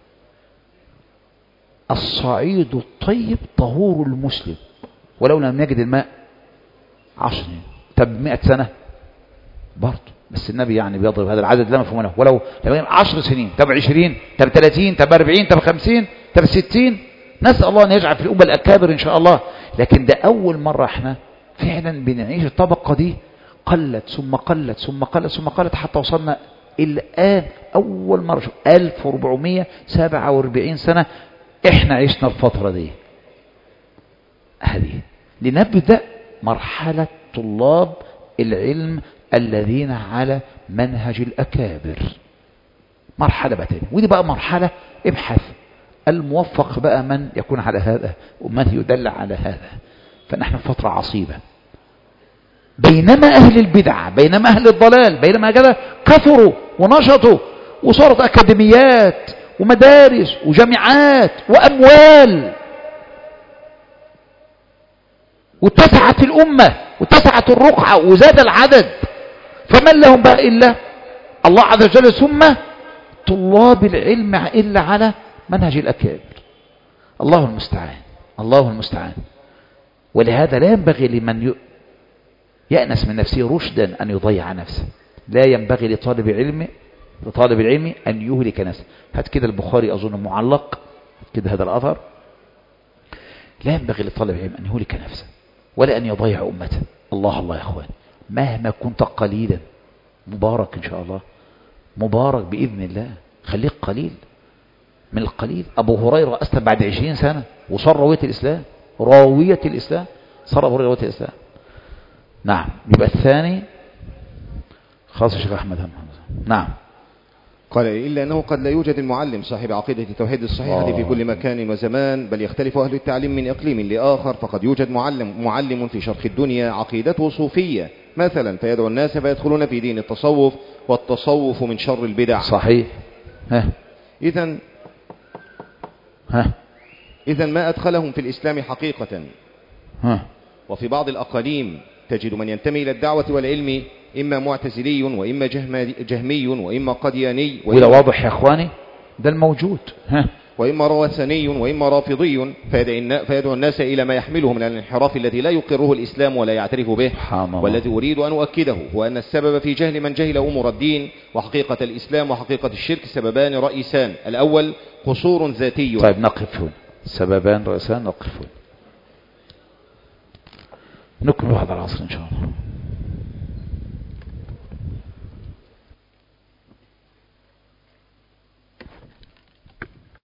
الصعيد الطيب طهور المسلم ولو لم يجد الماء عشر سنين طب مئة سنة برضه بس النبي يعني بيضرب هذا العدد لا مفهوم له ولو طب عشر سنين طب عشرين طب ثلاثين طب أربعين طب خمسين طب ستين نسأل الله أن يجعل في الأمة الأكابر إن شاء الله لكن ده أول مرة احنا فعلا بنعيش الطبقة دي قلت ثم قلت ثم قلت ثم قلت حتى وصلنا الآن أول مرة شوف 1447 سنة احنا عشنا الفترة دي هذه لنبدأ مرحلة طلاب العلم الذين على منهج الأكابر مرحلة بقى تاني ودي بقى مرحلة ابحث الموفق بقى من يكون على هذا ومن يدل على هذا فنحن في فترة عصيبة بينما أهل البدع بينما أهل الضلال بينما كذا كثروا ونشطوا وصارت أكاديميات ومدارس وجامعات وأموال واتسعت الأمة واتسعت الرقعة وزاد العدد فمن لهم بقى إلا الله عز وجل ثم طلاب العلم إلا على منهج الأكابر الله المستعان الله المستعان ولهذا لا ينبغي لمن ي... يأنس من نفسه رشدا أن يضيع نفسه لا ينبغي لطالب علم لطالب العلم أن يهلك نفسه هات كده البخاري أظن معلق كده هذا الأثر لا ينبغي لطالب العلم أن يهلك نفسه ولا أن يضيع أمته الله الله يا أخوان مهما كنت قليلا مبارك إن شاء الله مبارك بإذن الله خليك قليل من القليل أبو هريرة أسلم بعد عشرين سنة وصار راوية الإسلام راوية الإسلام صار أبو هريرة راوية الإسلام نعم يبقى الثاني خاص الشيخ أحمد هم نعم قال إلا أنه قد لا يوجد المعلم صاحب عقيدة التوحيد الصحيحة آه. في كل مكان وزمان بل يختلف أهل التعليم من إقليم لآخر فقد يوجد معلم معلم في شرق الدنيا عقيدته صوفية مثلا فيدعو الناس فيدخلون في دين التصوف والتصوف من شر البدع صحيح ها إذا ها إذا ما أدخلهم في الإسلام حقيقة ها وفي بعض الأقاليم تجد من ينتمي إلى الدعوة والعلم إما معتزلي وإما جهم- جهمي وإما قدياني وده وإما, واضح يا إخواني ده الموجود ها وإما روثني وإما رافضي فيدعي النا- فيدعو الناس إلى ما يحمله من الانحراف الذي لا يقره الإسلام ولا يعترف به سبحان الله والذي أريد أن أؤكده هو أن السبب في جهل من جهل أمور الدين وحقيقة الإسلام وحقيقة الشرك سببان رئيسان الأول قصور ذاتي طيب نقف هنا سببان رئيسان نقف هنا نكمل بعد العصر إن شاء الله